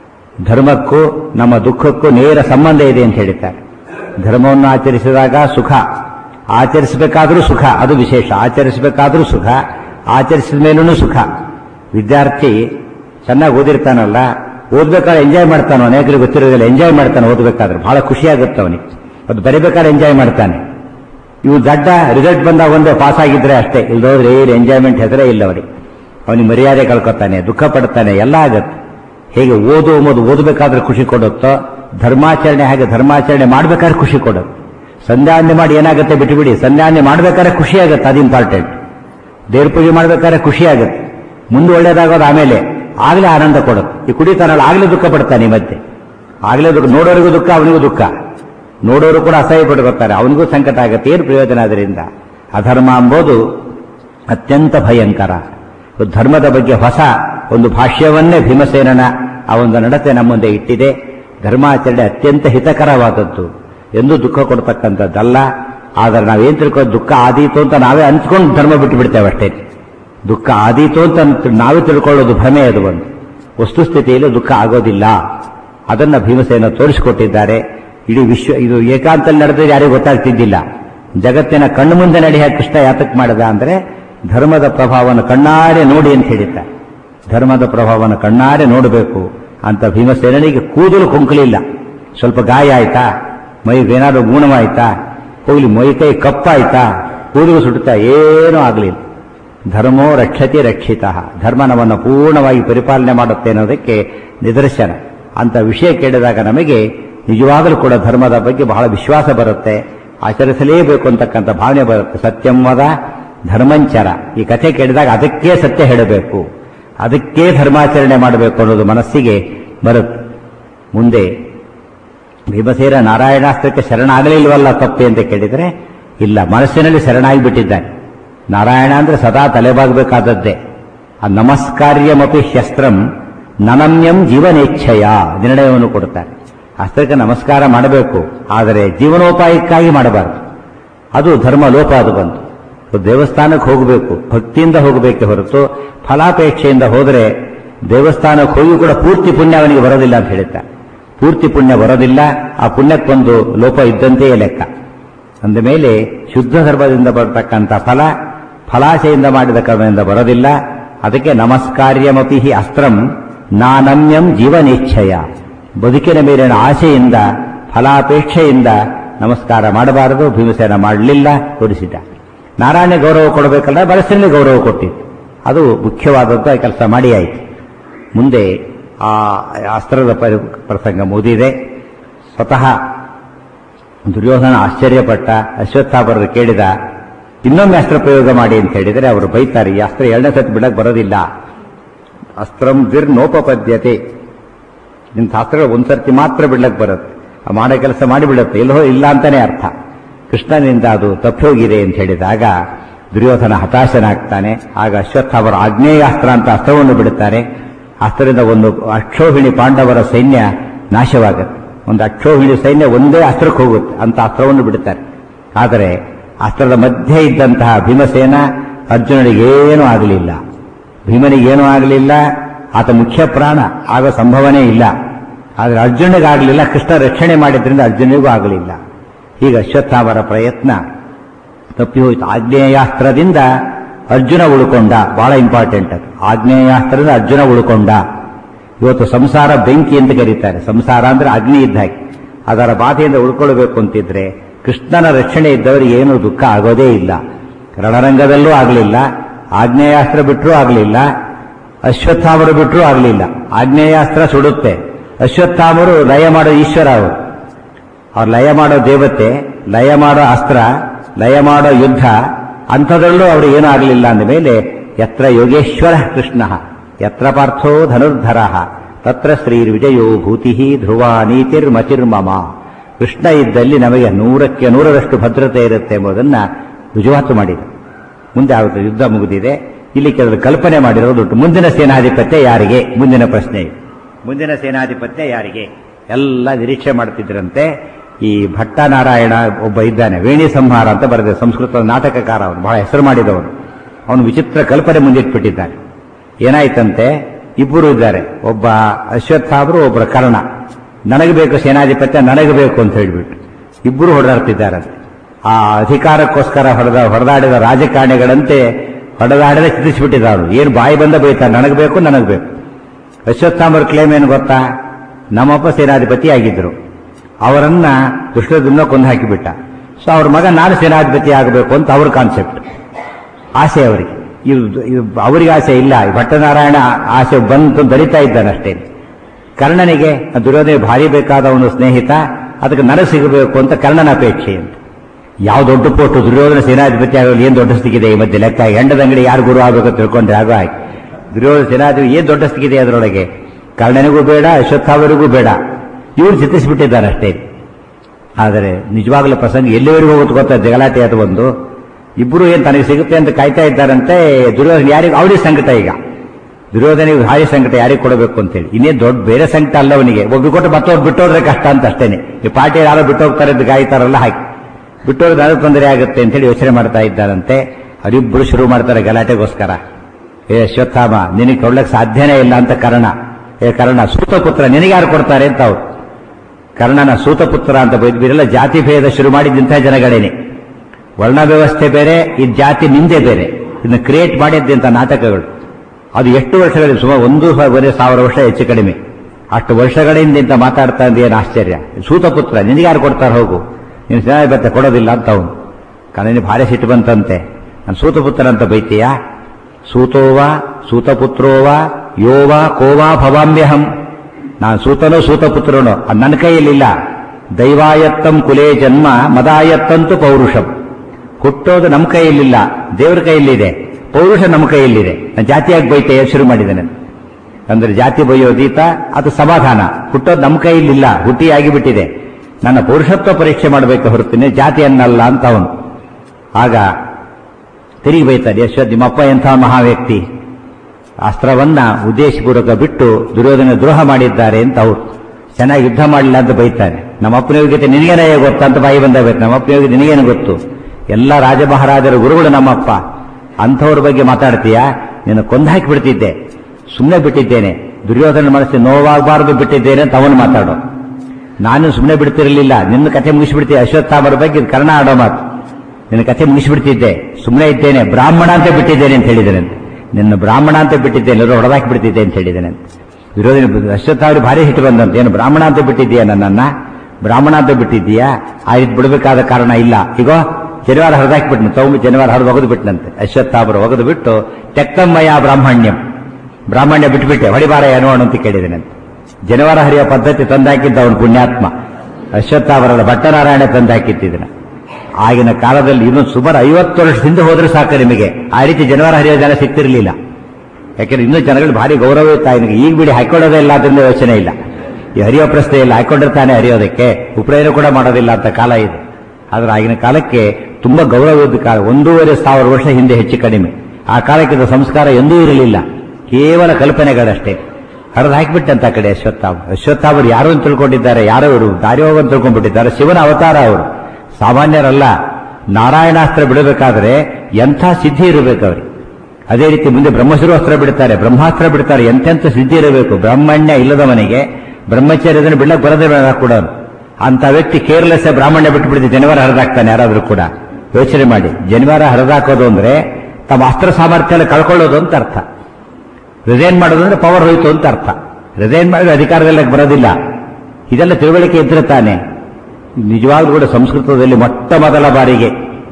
ಧರ್ಮಕ್ಕೂ ನಮ್ಮ ದುಃಖಕ್ಕೂ ನೇರ ಸಂಬಂಧ ಇದೆ ಅಂತ ಹೇಳಿದ್ದಾರೆ ಧರ್ಮವನ್ನು ಆಚರಿಸಿದಾಗ ಸುಖ ಆಚರಿಸಬೇಕಾದ್ರೂ ಸುಖ ಅದು ವಿಶೇಷ ಆಚರಿಸಬೇಕಾದ್ರೂ ಸುಖ ಆಚರಿಸಿದ ಮೇಲೂ ಸುಖ ವಿದ್ಯಾರ್ಥಿ ಚೆನ್ನಾಗಿ ಓದಿರ್ತಾನಲ್ಲ ಓದ್ಬೇಕಾದ್ರೆ ಎಂಜಾಯ್ ಮಾಡ್ತಾನೆ ಅನೇಕರಿಗೆ ಗೊತ್ತಿರೋದಿಲ್ಲ ಎಂಜಾಯ್ ಮಾಡ್ತಾನೆ ಓದಬೇಕಾದ್ರೆ ಬಹಳ ಖುಷಿ ಆಗುತ್ತೆ ಅವನಿಗೆ ಅದು ಬರೀಬೇಕಾದ್ರೆ ಎಂಜಾಯ್ ಮಾಡ್ತಾನೆ ಇವು ದಡ್ಡ ರಿಸಲ್ಟ್ ಬಂದಾಗ ಒಂದೇ ಪಾಸ್ ಆಗಿದ್ರೆ ಅಷ್ಟೇ ಇಲ್ದೋದ್ರೆ ಏನು ಎಂಜಾಯ್ಮೆಂಟ್ ಹೆಸರೇ ಇಲ್ಲ ಅವನಿಗೆ ಅವನಿಗೆ ಮರ್ಯಾದೆ ಕಳ್ಕೊತಾನೆ ದುಃಖ ಪಡ್ತಾನೆ ಎಲ್ಲ ಆಗತ್ತೆ ಹೇಗೆ ಓದು ಎಂಬುದು ಓದಬೇಕಾದ್ರೆ ಖುಷಿ ಕೊಡುತ್ತೋ ಧರ್ಮಾಚರಣೆ ಹಾಗೆ ಧರ್ಮಾಚರಣೆ ಮಾಡ್ಬೇಕಾದ್ರೆ ಖುಷಿ ಕೊಡುತ್ತೆ ಸಂಧ್ಯಾವಂದನೆ ಮಾಡಿ ಏನಾಗುತ್ತೆ ಬಿಟ್ಟುಬಿಡಿ ಸಂಧ್ಯಾವಂದನೆ ಮಾಡ್ಬೇಕಾದ್ರೆ ಖುಷಿ ಆಗುತ್ತೆ ಅದು ಇಂಪಾರ್ಟೆಂಟ್ ದೇವ್ರ ಪೂಜೆ ಮಾಡ್ಬೇಕಾದ್ರೆ ಖುಷಿ ಆಗುತ್ತೆ ಮುಂದೆ ಒಳ್ಳೇದಾಗೋದು ಆಮೇಲೆ ಆಗಲೇ ಆನಂದ ಕೊಡುತ್ತೆ ಈ ಕುಡಿತಾನಲ್ಲ ಆಗಲೇ ದುಃಖ ಪಡ್ತಾನೆ ಈ ಮಧ್ಯೆ ಆಗಲೇ ದುಃಖ ನೋಡೋರಿಗೂ ದುಃಖ ಅವನಿಗೂ ದುಃಖ ನೋಡೋರು ಕೂಡ ಅಸಹ್ಯ ಪಡ್ಕೊತಾರೆ ಅವನಿಗೂ ಸಂಕಟ ಆಗುತ್ತೆ ಏನು ಪ್ರಯೋಜನ ಅದರಿಂದ ಅಧರ್ಮ ಎಂಬುದು ಅತ್ಯಂತ ಭಯಂಕರ ಧರ್ಮದ ಬಗ್ಗೆ ಹೊಸ ಒಂದು ಭಾಷ್ಯವನ್ನೇ ಭೀಮಸೇನನ ಆ ಒಂದು ನಡತೆ ನಮ್ಮ ಮುಂದೆ ಇಟ್ಟಿದೆ ಧರ್ಮಾಚರಣೆ ಅತ್ಯಂತ ಹಿತಕರವಾದದ್ದು ಎಂದು ದುಃಖ ಕೊಡ್ತಕ್ಕಂಥದ್ದಲ್ಲ ಆದರೆ ನಾವೇನ್ ತಿಳ್ಕೋ ದುಃಖ ಆದೀತು ಅಂತ ನಾವೇ ಅನ್ಸ್ಕೊಂಡು ಧರ್ಮ ಬಿಟ್ಟು ಬಿಡ್ತೇವೆ ಅಷ್ಟೇ ದುಃಖ ಆದೀತು ಅಂತ ಅನ್ಸ್- ನಾವೇ ತಿಳ್ಕೊಳ್ಳೋದು ಭ್ರಮೆ ಅದು ಒಂದು ವಸ್ತುಸ್ಥಿತಿಯಲ್ಲಿ ದುಃಖ ಆಗೋದಿಲ್ಲ ಅದನ್ನ ಭೀಮಸೇನ ತೋರಿಸಿಕೊಟ್ಟಿದ್ದಾರೆ ಇಡೀ ವಿಶ್ವ ಇದು ಏಕಾಂತಲ್ಲಿ ನಡೆದ್ರೆ ಯಾರಿಗೂ ಗೊತ್ತಾಗ್ತಿದ್ದಿಲ್ಲ ಜಗತ್ತಿನ ಕಣ್ಣು ಮುಂದೆ ನಡೆಯ ಕೃಷ್ಣ ಯಾತಕ್ ಮಾಡಿದ ಅಂದ್ರೆ ಧರ್ಮದ ಪ್ರಭಾವವನ್ನು ಕಣ್ಣಾರೆ ನೋಡಿ ಅಂತ ಹೇಳಿದ್ದಾರೆ ಧರ್ಮದ ಪ್ರಭಾವವನ್ನು ಕಣ್ಣಾರೆ ನೋಡಬೇಕು ಅಂತ ಭೀಮಸೇನಿಗೆ ಕೂದಲು ಕೊಂಕಲಿಲ್ಲ ಸ್ವಲ್ಪ ಗಾಯ ಆಯ್ತಾ ಮೈಗೆ ಏನಾದರೂ ಗುಣವಾಯ್ತಾ ಹೋಗ್ಲಿ ಮೈ ಕೈ ಕಪ್ಪಾಯ್ತಾ ಕೂದಲು ಸುಡ್ತಾ ಏನೂ ಆಗಲಿಲ್ಲ ಧರ್ಮೋ ರಕ್ಷತಿ ರಕ್ಷಿತ ಧರ್ಮ ನಮ್ಮನ್ನು ಪೂರ್ಣವಾಗಿ ಪರಿಪಾಲನೆ ಮಾಡುತ್ತೆ ಅನ್ನೋದಕ್ಕೆ ನಿದರ್ಶನ ಅಂತ ವಿಷಯ ಕೇಳಿದಾಗ ನಮಗೆ ನಿಜವಾಗಲೂ ಕೂಡ ಧರ್ಮದ ಬಗ್ಗೆ ಬಹಳ ವಿಶ್ವಾಸ ಬರುತ್ತೆ ಆಚರಿಸಲೇಬೇಕು ಅಂತಕ್ಕಂಥ ಭಾವನೆ ಬರುತ್ತೆ ಸತ್ಯಂವದ ಧರ್ಮಂಚರ ಈ ಕಥೆ ಕೇಳಿದಾಗ ಅದಕ್ಕೆ ಸತ್ಯ ಹೇಳಬೇಕು ಅದಕ್ಕೆ ಧರ್ಮಾಚರಣೆ ಮಾಡಬೇಕು ಅನ್ನೋದು ಮನಸ್ಸಿಗೆ ಬರುತ್ತೆ ಮುಂದೆ ಭೀಮಸೇನ ನಾರಾಯಣಾಸ್ತ್ರಕ್ಕೆ ಶರಣಾಗಲಿಲ್ವಲ್ಲ ತಪ್ಪೆ ಅಂತ ಕೇಳಿದರೆ ಇಲ್ಲ ಮನಸ್ಸಿನಲ್ಲಿ ಶರಣಾಗಿ ಬಿಟ್ಟಿದ್ದಾನೆ ನಾರಾಯಣ ಅಂದ್ರೆ ಸದಾ ತಲೆಬಾಗಬೇಕಾದದ್ದೇ ಆ ನಮಸ್ಕಾರ್ಯಮಪಿ ಶಸ್ತ್ರಂ ನನಮ್ಯಂ ಜೀವನೇಚ್ಛಯ ನಿರ್ಣಯವನ್ನು ಕೊಡ್ತಾರೆ ಅಸ್ತ್ರಕ್ಕೆ ನಮಸ್ಕಾರ ಮಾಡಬೇಕು ಆದರೆ ಜೀವನೋಪಾಯಕ್ಕಾಗಿ ಮಾಡಬಾರದು ಅದು ಧರ್ಮ ಲೋಪ ಅದು ಬಂತು ದೇವಸ್ಥಾನಕ್ಕೆ ಹೋಗಬೇಕು ಭಕ್ತಿಯಿಂದ ಹೋಗಬೇಕೆ ಹೊರತು ಫಲಾಪೇಕ್ಷೆಯಿಂದ ಹೋದರೆ ದೇವಸ್ಥಾನಕ್ಕೆ ಹೋಗಿ ಕೂಡ ಪೂರ್ತಿ ಪುಣ್ಯ ಅವನಿಗೆ ಬರೋದಿಲ್ಲ ಅಂತ ಹೇಳುತ್ತಾರೆ ಪೂರ್ತಿ ಪುಣ್ಯ ಬರೋದಿಲ್ಲ ಆ ಪುಣ್ಯಕ್ಕೊಂದು ಲೋಪ ಇದ್ದಂತೆಯೇ ಲೆಕ್ಕ ಅಂದ ಮೇಲೆ ಶುದ್ಧ ಧರ್ಮದಿಂದ ಬರತಕ್ಕಂಥ ಫಲ ಫಲಾಶೆಯಿಂದ ಮಾಡಿದ ಕರ್ಮದಿಂದ ಬರೋದಿಲ್ಲ ಅದಕ್ಕೆ ನಮಸ್ಕಾರ್ಯಮಪಿ ಹಿ ಅಸ್ತ್ರಂ ನಾನಮ್ಯಂ ಜೀವನೇಚ್ಛಯ ಬದುಕಿನ ಮೇಲಿನ ಆಸೆಯಿಂದ ಫಲಾಪೇಕ್ಷೆಯಿಂದ ನಮಸ್ಕಾರ ಮಾಡಬಾರದು ಭೀಮಸೇನ ಮಾಡಲಿಲ್ಲ ತೋರಿಸಿದ ನಾರಾಯಣ ಗೌರವ ಕೊಡಬೇಕಲ್ಲ ಬರಸಿನಲ್ಲಿ ಗೌರವ ಕೊಟ್ಟಿತ್ತು ಅದು ಮುಖ್ಯವಾದದ್ದು ಆ ಕೆಲಸ ಮಾಡಿ ಆಯಿತು ಮುಂದೆ ಆ ಅಸ್ತ್ರದ ಪರಿ- ಪ್ರಸಂಗ ಮುಗಿದಿದೆ ಸ್ವತಃ ದುರ್ಯೋಧನ ಆಶ್ಚರ್ಯಪಟ್ಟ ಅಶ್ವತ್ಥಾಪರರು ಕೇಳಿದ ಇನ್ನೊಮ್ಮೆ ಅಸ್ತ್ರ ಪ್ರಯೋಗ ಮಾಡಿ ಅಂತ ಹೇಳಿದರೆ ಅವರು ಬೈತಾರೆ ಈ ಅಸ್ತ್ರ ಎರಡನೇ ಸತಿ ಬಿಡಕ್ ಬರೋದಿಲ್ಲ ಅಸ್ತ್ರಂ ವಿರ್ ನೋಪಪದ್ಯತೆ ಇಂಥ ಅಸ್ತ್ರಗಳು ಒಂದ್ಸರ್ತಿ ಮಾತ್ರ ಬಿಡ್ಲಕ್ ಬರುತ್ತೆ ಆ ಮಾಡೋ ಕೆಲಸ ಮಾಡಿಬಿಡುತ್ತೆ ಎಲ್ಲೋ ಇಲ್ಲ ಅಂತಾನೆ ಅರ್ಥ ಕೃಷ್ಣನಿಂದ ಅದು ತಪ್ಪೋಗಿದೆ ಅಂತ ಹೇಳಿದಾಗ ದುರ್ಯೋಧನ ಹತಾಶನಾಗ್ತಾನೆ ಆಗ ಅಶ್ವತ್ಥಾಪರ ಆಗ್ನೇಯಾಸ್ತ್ರ ಅಂತ ಅಸ್ತ್ರವನ್ನು ಬಿಡುತ್ತಾರೆ ಅಸ್ತ್ರದಿಂದ ಒಂದು ಅಕ್ಷೋಹಿಣಿ ಪಾಂಡವರ ಸೈನ್ಯ ನಾಶವಾಗುತ್ತೆ ಒಂದು ಅಕ್ಷೋಹಿಣಿ ಸೈನ್ಯ ಒಂದೇ ಅಸ್ತ್ರಕ್ಕೆ ಹೋಗುತ್ತೆ ಅಂತ ಅಸ್ತ್ರವನ್ನು ಬಿಡುತ್ತಾರೆ ಆದರೆ ಅಸ್ತ್ರದ ಮಧ್ಯೆ ಇದ್ದಂತಹ ಭೀಮಸೇನ ಅರ್ಜುನನಿಗೇನೂ ಆಗಲಿಲ್ಲ ಭೀಮನಿಗೇನೂ ಆಗಲಿಲ್ಲ ಆತ ಮುಖ್ಯ ಪ್ರಾಣ ಆಗೋ ಸಂಭವನೇ ಇಲ್ಲ ಆದರೆ ಅರ್ಜುನಿಗಾಗಲಿಲ್ಲ ಕೃಷ್ಣ ರಕ್ಷಣೆ ಮಾಡಿದ್ರಿಂದ ಅರ್ಜುನಿಗೂ ಆಗಲಿಲ್ಲ ಹೀಗೆ ಅಶ್ವತ್ಥಾಮರ ಪ್ರಯತ್ನ ತಪ್ಪಿ ಹೋಯಿತು ಆಗ್ನೇಯಾಸ್ತ್ರದಿಂದ ಅರ್ಜುನ ಉಳ್ಕೊಂಡ ಬಹಳ ಇಂಪಾರ್ಟೆಂಟ್ ಅದು ಆಗ್ನೇಯಾಸ್ತ್ರದಿಂದ ಅರ್ಜುನ ಉಳ್ಕೊಂಡ ಇವತ್ತು ಸಂಸಾರ ಬೆಂಕಿ ಅಂತ ಕರೀತಾರೆ ಸಂಸಾರ ಅಂದ್ರೆ ಅಗ್ನಿ ಇದ್ದ ಹಾಗೆ ಅದರ ಬಾಧೆಯಿಂದ ಉಳ್ಕೊಳ್ಬೇಕು ಅಂತಿದ್ರೆ ಕೃಷ್ಣನ ರಕ್ಷಣೆ ಇದ್ದವರಿಗೆ ಏನು ದುಃಖ ಆಗೋದೇ ಇಲ್ಲ ರಣರಂಗದಲ್ಲೂ ಆಗಲಿಲ್ಲ ಆಗ್ನೇಯಾಸ್ತ್ರ ಬಿಟ್ಟರೂ ಆಗಲಿಲ್ಲ ಅಶ್ವತ್ಥಾಮರು ಬಿಟ್ಟರೂ ಆಗಲಿಲ್ಲ ಆಗ್ನೇಯಾಸ್ತ್ರ ಸುಡುತ್ತೆ ಅಶ್ವತ್ಥಾಮರು ಲಯ ಮಾಡೋ ಈಶ್ವರ ಅವರು ಅವ್ರು ಲಯ ಮಾಡೋ ದೇವತೆ ಲಯ ಮಾಡೋ ಅಸ್ತ್ರ ಲಯ ಮಾಡೋ ಯುದ್ಧ ಅಂಥದ್ರಲ್ಲೂ ಅವರು ಏನೂ ಆಗಲಿಲ್ಲ ಅಂದ ಮೇಲೆ ಯತ್ರ ಯೋಗೇಶ್ವರ ಕೃಷ್ಣ ಯತ್ರ ಪಾರ್ಥೋ ಧನುರ್ಧರ ತತ್ರ ಶ್ರೀರ್ವಿಜಯೋ ಭೂತಿ ಧ್ರುವ ನೀತಿರ್ಮತಿರ್ಮಮ ಕೃಷ್ಣ ಇದ್ದಲ್ಲಿ ನಮಗೆ ನೂರಕ್ಕೆ ನೂರರಷ್ಟು ಭದ್ರತೆ ಇರುತ್ತೆ ಎಂಬುದನ್ನ ರುಜುವಾತು ಮಾಡಿದೆ ಮುಂದೆ ಆಗುತ್ತೆ ಯುದ್ಧ ಮುಗಿದಿದೆ ಇಲ್ಲಿ ಕೆಲವರು ಕಲ್ಪನೆ ಮಾಡಿರೋದುಂಟು ಮುಂದಿನ ಸೇನಾಧಿಪತ್ಯ ಯಾರಿಗೆ ಮುಂದಿನ ಪ್ರಶ್ನೆ ಮುಂದಿನ ಸೇನಾಧಿಪತ್ಯ ಯಾರಿಗೆ ಎಲ್ಲ ನಿರೀಕ್ಷೆ ಮಾಡ್ತಿದ್ರಂತೆ ಈ ಭಟ್ಟನಾರಾಯಣ ಒಬ್ಬ ಇದ್ದಾನೆ ವೇಣಿ ಸಂಹಾರ ಅಂತ ಬರೆದ ಸಂಸ್ಕೃತದ ನಾಟಕಕಾರ ಅವನು ಬಹಳ ಹೆಸರು ಮಾಡಿದವನು ಅವನು ವಿಚಿತ್ರ ಕಲ್ಪನೆ ಮುಂದಿಟ್ಬಿಟ್ಟಿದ್ದಾನೆ ಏನಾಯ್ತಂತೆ ಇಬ್ಬರು ಇದ್ದಾರೆ ಒಬ್ಬ ಅಶ್ವತ್ಥಾಮರು ಒಬ್ಬರ ಕರ್ಣ ನನಗೆ ಬೇಕು ಸೇನಾಧಿಪತ್ಯ ನನಗೆ ಬೇಕು ಅಂತ ಹೇಳಿಬಿಟ್ಟು ಇಬ್ಬರು ಹೊಡೆದಾಡ್ತಿದ್ದಾರೆ ಆ ಅಧಿಕಾರಕ್ಕೋಸ್ಕರ ಹೊಡೆದ ಹೊಡೆದಾಡಿದ ರಾಜಕಾರಣಿಗಳಂತೆ ಹೊಡೆದಾಡದೆ ಚಿತ್ರಿಸಿಬಿಟ್ಟಿದ್ದಾರೆ ಏನು ಬಾಯಿ ಬಂದ ಬೈತಾರೆ ನನಗೆ ಬೇಕು ನನಗೆ ಬೇಕು ಅಶ್ವತ್ಥಾಮರ ಕ್ಲೇಮ್ ಏನು ಗೊತ್ತಾ ನಮ್ಮಪ್ಪ ಸೇನಾಧಿಪತಿ ಆಗಿದ್ರು ಅವರನ್ನ ದುಷ್ಟದಿಂದ ಕೊಂದು ಹಾಕಿಬಿಟ್ಟ ಸೊ ಅವ್ರ ಮಗ ನಾನು ಸೇನಾಧಿಪತಿ ಆಗಬೇಕು ಅಂತ ಅವ್ರ ಕಾನ್ಸೆಪ್ಟ್ ಆಸೆ ಅವರಿಗೆ ಇದು ಇದು ಅವರಿಗೆ ಆಸೆ ಇಲ್ಲ ಈ ಭಟ್ಟನಾರಾಯಣ ಆಸೆ ಬಂತು ಬರಿತಾ ಇದ್ದಾನೆ ಅಷ್ಟೇ ಕರ್ಣನಿಗೆ ದುರ್ಯೋಧನ ಭಾರಿ ಬೇಕಾದ ಅವನು ಸ್ನೇಹಿತ ಅದಕ್ಕೆ ನನಗೆ ಸಿಗಬೇಕು ಅಂತ ಕರ್ಣನ ಅಪೇಕ್ಷೆ ಅಂತ ಯಾವ ದೊಡ್ಡ ಪೋಟು ದುರ್ಯೋಧನ ಸೇನಾಧಿಪತಿ ಆಗಲು ಏನು ದೊಡ್ಡ ಸ್ಥಿತಿಗಿದೆ ಈ ಮಧ್ಯೆ ಲೆಕ್ಕ ಹೆಂಡದ ಅಂಗಡಿ ಯಾರು ಗುರು ಆಗಬೇಕು ಅಂತ ತಿಳ್ಕೊಂಡ್ರೆ ಆಗ ಆಯ್ತು ದುರ್ಯೋಧನ ಸೇನಾಧಿಪತಿ ಏನು ದೊಡ್ಡ ಸ್ಥಿತಿದೆ ಅದರೊಳಗೆ ಕರ್ಣನಿಗೂ ಬೇಡ ಅಶ್ವತ್ಥಾವರಿಗೂ ಬೇಡ ಇವರು ಚಿತ್ರಿಸಿಬಿಟ್ಟಿದ್ದಾರೆ ಅಷ್ಟೇ ಆದರೆ ನಿಜವಾಗ್ಲೂ ಪ್ರಸಂಗ ಎಲ್ಲಿವರೆಗೂ ಹೋಗುತ್ತೆ ಗೊತ್ತಾ ಜಗಲಾಟೆ ಅದು ಒಂದು ಇಬ್ಬರು ಏನು ತನಗೆ ಸಿಗುತ್ತೆ ಅಂತ ಕಾಯ್ತಾ ಇದ್ದಾರಂತೆ ದುರ್ಯೋಧನ ಯಾರಿಗೂ ಅವರಿಗೆ ಸಂಕಟ ಈಗ ದುರ್ಯೋಧನಿಗೆ ಭಾರಿ ಸಂಕಟ ಯಾರಿಗೆ ಕೊಡಬೇಕು ಅಂತೇಳಿ ಇನ್ನೇ ದೊಡ್ಡ ಬೇರೆ ಸಂಕಟ ಅಲ್ಲ ಅವನಿಗೆ ಒಬ್ಬ ಕೊಟ್ಟು ಮತ್ತೊಬ್ಬರು ಬಿಟ್ಟೋದ್ರೆ ಕಷ್ಟ ಅಂತ ಅಷ್ಟೇನೆ ಈ ಪಾರ್ಟಿ ಯಾರೋ ಬಿಟ್ಟು ಹೋಗ್ತಾರೆ ಅಂತ ಕಾಯ್ತಾರಲ್ಲ ಹಾಕಿ ಬಿಟ್ಟೋದ್ರೆ ಅದು ತೊಂದರೆ ಆಗುತ್ತೆ ಅಂತೇಳಿ ಯೋಚನೆ ಮಾಡ್ತಾ ಇದ್ದಾರಂತೆ ಅವರಿಬ್ಬರು ಶುರು ಮಾಡ್ತಾರೆ ಗಲಾಟೆಗೋಸ್ಕರ ಏ ಅಶ್ವತ್ಥಾಮ ನಿನಗೆ ಕೊಡ್ಲಿಕ್ಕೆ ಸಾಧ್ಯನೇ ಇಲ್ಲ ಅಂತ ಕರ್ಣ ಏ ಕರ್ಣ ಸೂತಪುತ್ರ ನಿನಗೆ ಯಾರು ಕೊಡ್ತಾರೆ ಅಂತ ಅವ್ರು ಕರ್ಣನ ಸೂತಪುತ್ರ ಅಂತ ಬೈದ್ಬಿರಲ್ಲ ಜಾತಿ ಭೇದ ಶುರು ಮಾಡಿದ್ದಂತಹ ಜನಗಳೇನೆ ವರ್ಣ ವ್ಯವಸ್ಥೆ ಬೇರೆ ಈ ಜಾತಿ ನಿಂದೆ ಬೇರೆ ಇದನ್ನ ಕ್ರಿಯೇಟ್ ಮಾಡಿದ್ದಂಥ ನಾಟಕಗಳು ಅದು ಎಷ್ಟು ವರ್ಷಗಳಿಂದ ಸುಮಾರು ಒಂದೂವರೆ ಸಾವಿರ ವರ್ಷ ಹೆಚ್ಚು ಕಡಿಮೆ ಅಷ್ಟು ವರ್ಷಗಳಿಂದ ಇಂತ ಮಾತಾಡ್ತಾ ಇದ್ದ ಏನು ಆಶ್ಚರ್ಯ ಸೂತಪುತ್ರ ನಿನಗೆ ಯಾರು ಕೊಡ್ತಾರೆ ಹೋಗು ನೀನು ಸೇನಾಧಿಪತ್ಯ ಕೊಡೋದಿಲ್ಲ ಅಂತ ಅವನು ಕಣ್ಣನಿ ಭಾರಿ ಸಿಟ್ಟು ಬಂತಂತೆ ನಾನು ಸೂತಪುತ್ರ ಅಂತ ಬೈತೀಯಾ ಸೂತೋವಾ ಸೂತಪುತ್ರೋವಾ ಯೋವಾ ಕೋವಾ ಭವಾಮ್ಯಹಂ ನಾನು ಸೂತನೋ ಸೂತಪುತ್ರನೋ ಅದು ನನ್ನ ಕೈಯಲ್ಲಿಲ್ಲ ದೈವಾಯತ್ತಂ ಕುಲೇ ಜನ್ಮ ಮದಾಯತ್ತಂತು ಪೌರುಷಂ ಹುಟ್ಟೋದು ನಮ್ಮ ಕೈಯಲ್ಲಿಲ್ಲ ದೇವರ ಕೈಯಲ್ಲಿದೆ ಪೌರುಷ ನಮ್ಮ ಕೈಯಲ್ಲಿದೆ ನಾನು ಜಾತಿಯಾಗಿ ಬೈತೆ ಶುರು ಮಾಡಿದ್ದೇನೆ ಅಂದ್ರೆ ಜಾತಿ ಬೈಯೋದೀತ ಅದು ಸಮಾಧಾನ ಹುಟ್ಟೋದು ನಮ್ಮ ಕೈಯಲ್ಲಿಲ್ಲ ಹುಟ್ಟಿ ಆಗಿಬಿಟ್ಟಿದೆ ನನ್ನ ಪೌರುಷತ್ವ ಪರೀಕ್ಷೆ ಮಾಡಬೇಕು ಹೊರತೀನಿ ಜಾತಿಯನ್ನಲ್ಲ ಅಂತ ಅವನು ಆಗ ತಿರುಗಿ ಬೈತಾನೆ ಯಶ್ವತ್ ನಿಮ್ಮಪ್ಪ ಎಂಥ ಮಹಾ ವ್ಯಕ್ತಿ ಅಸ್ತ್ರವನ್ನ ಉದ್ದೇಶಪೂರ್ವಕ ಬಿಟ್ಟು ದುರ್ಯೋಧನ ದ್ರೋಹ ಮಾಡಿದ್ದಾರೆ ಅಂತ ಅವ್ರು ಚೆನ್ನಾಗಿ ಯುದ್ಧ ಮಾಡಲಿಲ್ಲ ಅಂತ ಬೈತಾನೆ ನಮ್ಮ ಅಪ್ಪನ ಯೋಗ್ಯತೆ ನಿನಗೇನೇ ಗೊತ್ತಾ ಅಂತ ಬಾಯಿ ಬಂದ ಬೇಕು ನಮ್ಮ ಅಪ್ಪನ ಯೋಗ್ಯತೆ ನಿನಗೇನು ಗೊತ್ತು ಎಲ್ಲ ರಾಜ ಮಹಾರಾಜರ ಗುರುಗಳು ನಮ್ಮಪ್ಪ ಅಂಥವ್ರ ಬಗ್ಗೆ ಮಾತಾಡ್ತೀಯಾ ನಿನ್ನ ಕೊಂದು ಹಾಕಿ ಬಿಡ್ತಿದ್ದೆ ಸುಮ್ಮನೆ ಬಿಟ್ಟಿದ್ದೇನೆ ದುರ್ಯೋಧನ ಮನಸ್ಸಿಗೆ ನೋವಾಗಬಾರದು ಬಿಟ್ಟಿದ್ದೇನೆ ಅಂತ ಅವನು ಮಾತಾಡೋ ನಾನು ಸುಮ್ಮನೆ ಬಿಡ್ತಿರಲಿಲ್ಲ ನಿನ್ನ ಕಥೆ ಮುಗಿಸ್ಬಿಡ್ತೀಯ ಅಶ್ವತ್ಥಾಮರ ಬಗ್ಗೆ ಇದು ಕರ್ಣ ಆಡೋ ಮಾತು ನಿನ್ನ ಕಥೆ ಮುಗಿಸ್ಬಿಡ್ತಿದ್ದೆ ಸುಮ್ಮನೆ ಇದ್ದೇನೆ ಬ್ರಾಹ್ಮಣ ಅಂತ ಬಿಟ್ಟಿದ್ದೇನೆ ಅಂತ ಹೇಳಿದ್ದೇನೆ ನಿನ್ನ ಬ್ರಾಹ್ಮಣ ಅಂತ ಬಿಟ್ಟಿದ್ದೇನೆ ಎಲ್ಲರೂ ಹೊಡೆದಾಕಿ ಬಿಡ್ತಿದ್ದೆ ಅಂತ ಹೇಳಿದ್ದೇನೆ ವಿರೋಧಿ ಅಶ್ವತ್ಥಾವರಿ ಭಾರಿ ಹಿಟ್ಟು ಬಂದಂತೆ ಏನು ಬ್ರಾಹ್ಮಣ ಅಂತ ಬಿಟ್ಟಿದ್ದೀಯಾ ನನ್ನನ್ನ ಬ್ರಾಹ್ಮಣ ಅಂತ ಬಿಟ್ಟಿದ್ದೀಯಾ ಆ ರೀತಿ ಬಿಡಬೇಕಾದ ಕಾರಣ ಇಲ್ಲ ಈಗ ಜನಿವಾರ ಹರಿದಾಕಿಬಿಟ್ನು ತಗೊಂಡು ಜನಿವಾರ ಹರಿದು ಒಗೆದು ಬಿಟ್ಟನಂತೆ ಅಶ್ವತ್ಥಾಮರು ಒಗೆದು ಬಿಟ್ಟು ತೆಕ್ತಮ್ಮಯ್ಯ ಬ್ರಾಹ್ಮಣ್ಯಂ ಬ್ರಾಹ್ಮಣ್ಯ ಬಿಟ್ಬಿಟ್ಟೆ ಹೊಡಿಬಾರ ಏನೋ ಅಂತ ಕೇಳಿದ್ದೇನೆ ಜನಿವಾರ ಹರಿಯೋ ಪದ್ಧತಿ ತಂದಾಕಿದ್ದ ಅವನು ಪುಣ್ಯಾತ್ಮ ಅಶ್ವತ್ಥಾವರಲ್ಲ ಭಟ್ಟನಾರಾಯಣ ತಂದಾಕಿತ್ತಿದ್ದನ ಆಗಿನ ಕಾಲದಲ್ಲಿ ಇನ್ನೊಂದು ಸುಮಾರು ಐವತ್ತು ವರ್ಷದಿಂದ ಹೋದ್ರೆ ಸಾಕು ನಿಮಗೆ ಆ ರೀತಿ ಜನವಾರ ಹರಿಯೋ ಜನ ಸಿಗ್ತಿರ್ಲಿಲ್ಲ ಯಾಕೆಂದ್ರೆ ಇನ್ನೂ ಜನಗಳು ಭಾರಿ ಗೌರವಯುತ ನಿಮಗೆ ಈಗ ಬಿಡಿ ಹಾಕೊಳ್ಳೋದೇ ಇಲ್ಲ ಅದರಿಂದ ಯೋಚನೆ ಇಲ್ಲ ಈ ಹರಿಯೋ ಪ್ರಶ್ನೆ ಇಲ್ಲ ಹಾಕೊಂಡಿರ್ತಾನೆ ಹರಿಯೋದಕ್ಕೆ ಉಪನಯನ ಕೂಡ ಮಾಡೋದಿಲ್ಲ ಅಂತ ಕಾಲ ಇದೆ ಆದ್ರೆ ಆಗಿನ ಕಾಲಕ್ಕೆ ತುಂಬಾ ಗೌರವದ ಕಾಲ ಒಂದೂವರೆ ಸಾವಿರ ವರ್ಷ ಹಿಂದೆ ಹೆಚ್ಚು ಕಡಿಮೆ ಆ ಕಾಲಕ್ಕೆ ಇದು ಸಂಸ್ಕಾರ ಎಂದೂ ಇರಲಿಲ್ಲ ಕೇವಲ ಕಲ್ಪನೆಗಳಷ್ಟೇ ಹರಿದು ಹಾಕಿಬಿಟ್ಟಂತ ಆ ಕಡೆ ಅಶ್ವತ್ಥಾಮ ಅಶ್ವತ್ಥಾಮರು ಯಾರು ಅಂತ ತಿಳ್ಕೊಂಡಿದ್ದಾರೆ ಯಾರೋ ಇವರು ದಾರಿ ಹೋಗಂತ ತಿಳ್ಕೊಂಡ್ಬಿಟ್ಟಿದ್ದಾರೆ ಶಿವನ ಅವತಾರ ಅವರು ಸಾಮಾನ್ಯರಲ್ಲ ನಾರಾಯಣಾಸ್ತ್ರ ಬಿಡಬೇಕಾದ್ರೆ ಎಂಥ ಸಿದ್ಧಿ ಇರಬೇಕು ಅವ್ರಿಗೆ ಅದೇ ರೀತಿ ಮುಂದೆ ಬ್ರಹ್ಮಶಿರೋಸ್ತ್ರ ಬಿಡ್ತಾರೆ ಬ್ರಹ್ಮಾಸ್ತ್ರ ಬಿಡ್ತಾರೆ ಎಂತೆಂಥ ಸಿದ್ಧಿ ಇರಬೇಕು ಬ್ರಾಹ್ಮಣ್ಯ ಇಲ್ಲದವನಿಗೆ ಬ್ರಹ್ಮಚರ್ಯದನ್ನು ಬಿಡಕ್ಕೆ ಬರದೇ ಬೇಡ ಕೂಡ ಅಂತ ವ್ಯಕ್ತಿ ಕೇರ್ಲೆಸ್ ಬ್ರಾಹ್ಮಣ್ಯ ಬಿಟ್ಟು ಬಿಡಿದ ಜನಿವಾರ ಹರಿದಾಕ್ತಾನೆ ಯಾರಾದ್ರೂ ಕೂಡ ಯೋಚನೆ ಮಾಡಿ ಜನಿವಾರ ಹರಿದಾಕೋದು ಅಂದ್ರೆ ತಮ್ಮ ಅಸ್ತ್ರ ಸಾಮರ್ಥ್ಯ ಕಳ್ಕೊಳ್ಳೋದು ಅಂತ ಅರ್ಥ ರಿಸೈನ್ ಮಾಡೋದು ಅಂದ್ರೆ ಪವರ್ ಹೋಯ್ತು ಅಂತ ಅರ್ಥ ರಿಸೈನ್ ಮಾಡಿದ್ರೆ ಅಧಿಕಾರದಲ್ಲಿ ಬರೋದಿಲ್ಲ ಇದೆಲ್ಲ ತಿಳುವಳಿಕೆ ಇದ್ರೆ ತಾನೆ ನಿಜವಾಗ್ಲೂ ಕೂಡ ಸಂಸ್ಕೃತದಲ್ಲಿ ಮೊಟ್ಟ ಮೊದಲ ಬಾರಿಗೆ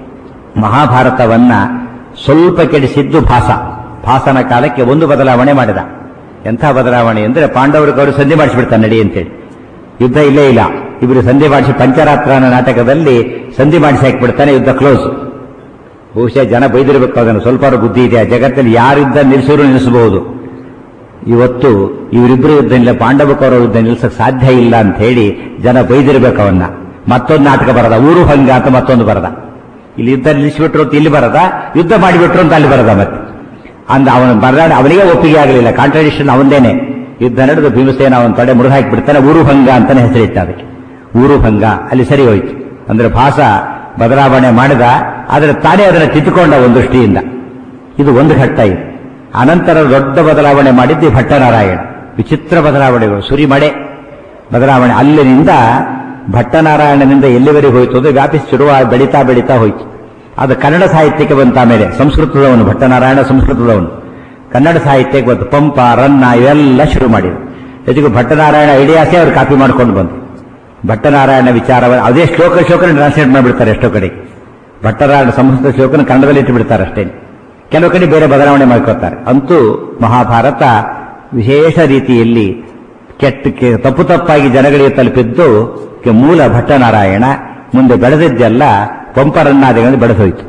ಮಹಾಭಾರತವನ್ನ ಸ್ವಲ್ಪ ಕೆಡಿಸಿದ್ದು ಭಾಸ ಭಾಸನ ಕಾಲಕ್ಕೆ ಒಂದು ಬದಲಾವಣೆ ಮಾಡಿದ ಎಂಥ ಬದಲಾವಣೆ ಅಂದ್ರೆ ಪಾಂಡವರು ಅವರು ಸಂಧಿ ಮಾಡಿಸ್ಬಿಡ್ತಾನೆ ನಡಿ ಅಂತೇಳಿ ಯುದ್ಧ ಇಲ್ಲೇ ಇಲ್ಲ ಇಬ್ಬರು ಸಂಧಿ ಮಾಡಿಸಿ ಪಂಚರಾತ್ರ ಅನ್ನೋ ನಾಟಕದಲ್ಲಿ ಸಂಧಿ ಮಾಡಿಸಿ ಹಾಕಿಬಿಡ್ತಾನೆ ಯುದ್ಧ ಕ್ಲೋಸ್ ಬಹುಶಃ ಜನ ಬೈದಿರಬೇಕು ಅದನ್ನು ಸ್ವಲ್ಪ ಬುದ್ಧಿ ಇದೆ ಆ ಜಗತ್ತಲ್ಲಿ ಯಾರು ಯುದ್ಧ ನಿಲ್ಲಿಸಿದ್ರು ನಿಲ್ಲಿಸಬಹುದು ಇವತ್ತು ಇವರಿಬ್ಬರು ಯುದ್ಧ ಇಲ್ಲ ಪಾಂಡವ ಕೌರವ ಯುದ್ಧ ನಿಲ್ಲಿಸಕ್ ಸಾಧ್ಯ ಇಲ್ಲ ಅಂತ ಹೇಳಿ ಜನ ಬೈದಿರ್ಬೇಕು ಅವನ್ನ ಮತ್ತೊಂದು ನಾಟಕ ಬರದ ಊರು ಭಂಗ ಅಂತ ಮತ್ತೊಂದು ಬರದ ಇಲ್ಲಿ ಯುದ್ಧ ನಿಲ್ಲಿಸಿಬಿಟ್ರು ಅಂತ ಇಲ್ಲಿ ಬರದ ಯುದ್ಧ ಮಾಡಿಬಿಟ್ರು ಅಂತ ಅಲ್ಲಿ ಬರದ ಮತ್ತೆ ಅಂದ ಅವನ ಬರದಾಡ ಅವನಿಗೆ ಒಪ್ಪಿಗೆ ಆಗಲಿಲ್ಲ ಕಾಂಟ್ರಡಿಕ್ಷನ್ ಅವನದೇನೆ ಯುದ್ಧ ನಡೆದು ಭೀಮಸೇನ ಅವನ ತೊಡೆ ಮುರಿದು ಹಾಕಿಬಿಡ್ತಾನೆ ಊರು ಭಂಗ ಅಂತಾನೆ ಹೆಸರಿಟ್ಟ ಅದಕ್ಕೆ ಊರು ಭಂಗ ಅಲ್ಲಿ ಸರಿ ಹೋಯ್ತು ಅಂದ್ರೆ ಭಾಸ ಬದಲಾವಣೆ ಮಾಡಿದ ಆದರೆ ತಾನೇ ಅದನ್ನು ತಿದ್ದುಕೊಂಡ ಒಂದು ದೃಷ್ಟಿಯಿಂದ ಇದು ಒಂದು ಘಟ್ಟ ಇದು ಅನಂತರ ದೊಡ್ಡ ಬದಲಾವಣೆ ಮಾಡಿದ್ದು ಈ ಭಟ್ಟನಾರಾಯಣ ವಿಚಿತ್ರ ಬದಲಾವಣೆಗಳು ಸುರಿಮಳೆ ಬದಲಾವಣೆ ಅಲ್ಲಿನಿಂದ ಭಟ್ಟನಾರಾಯಣನಿಂದ ಎಲ್ಲಿವರೆಗೆ ಹೋಯಿತು ಅದು ವ್ಯಾಪಿಸಿ ಶುರುವ ಬೆಳೀತಾ ಬೆಳೀತಾ ಹೋಯಿತು ಅದು ಕನ್ನಡ ಸಾಹಿತ್ಯಕ್ಕೆ ಬಂತ ಮೇಲೆ ಸಂಸ್ಕೃತದವನು ಭಟ್ಟನಾರಾಯಣ ಸಂಸ್ಕೃತದವನು ಕನ್ನಡ ಸಾಹಿತ್ಯಕ್ಕೆ ಬಂತು ಪಂಪ ರನ್ನ ಇವೆಲ್ಲ ಶುರು ಮಾಡಿದ್ರು ಜೊತೆಗೆ ಭಟ್ಟನಾರಾಯಣ ಐಡಿಯಾಸೇ ಅವ್ರು ಕಾಪಿ ಮಾಡ್ಕೊಂಡು ಬಂತು ಭಟ್ಟನಾರಾಯಣ ವಿಚಾರ ಅದೇ ಶ್ಲೋಕ ಶ್ಲೋಕನ ಟ್ರಾನ್ಸ್ಲೇಟ್ ಮಾಡಿಬಿಡ್ತಾರೆ ಎಷ್ಟೋ ಕಡೆ ಭಟ್ಟನಾರಾಯಣ ಸಂಸ್ಕೃತ ಶ್ಲೋಕನ ಕನ್ನಡದಲ್ಲಿ ಇಟ್ಟು ಬಿಡ್ತಾರೆ ಅಷ್ಟೇ ಕೆಲವು ಕಡೆ ಬೇರೆ ಬದಲಾವಣೆ ಮಾಡ್ಕೊತಾರೆ ಅಂತೂ ಮಹಾಭಾರತ ವಿಶೇಷ ರೀತಿಯಲ್ಲಿ ಕೆಟ್ಟ ಕೆ- ತಪ್ಪು ತಪ್ಪಾಗಿ ಜನಗಳಿಗೆ ತಲುಪಿದ್ದು ಕೆ- ಮೂಲ ಭಟ್ಟನಾರಾಯಣ ಮುಂದೆ ಬೆಳೆದಿದ್ದೆಲ್ಲ ಪಂಪರನ್ನಾದಿಗಳನ್ನು ಬೆಳೆದೋಯ್ತು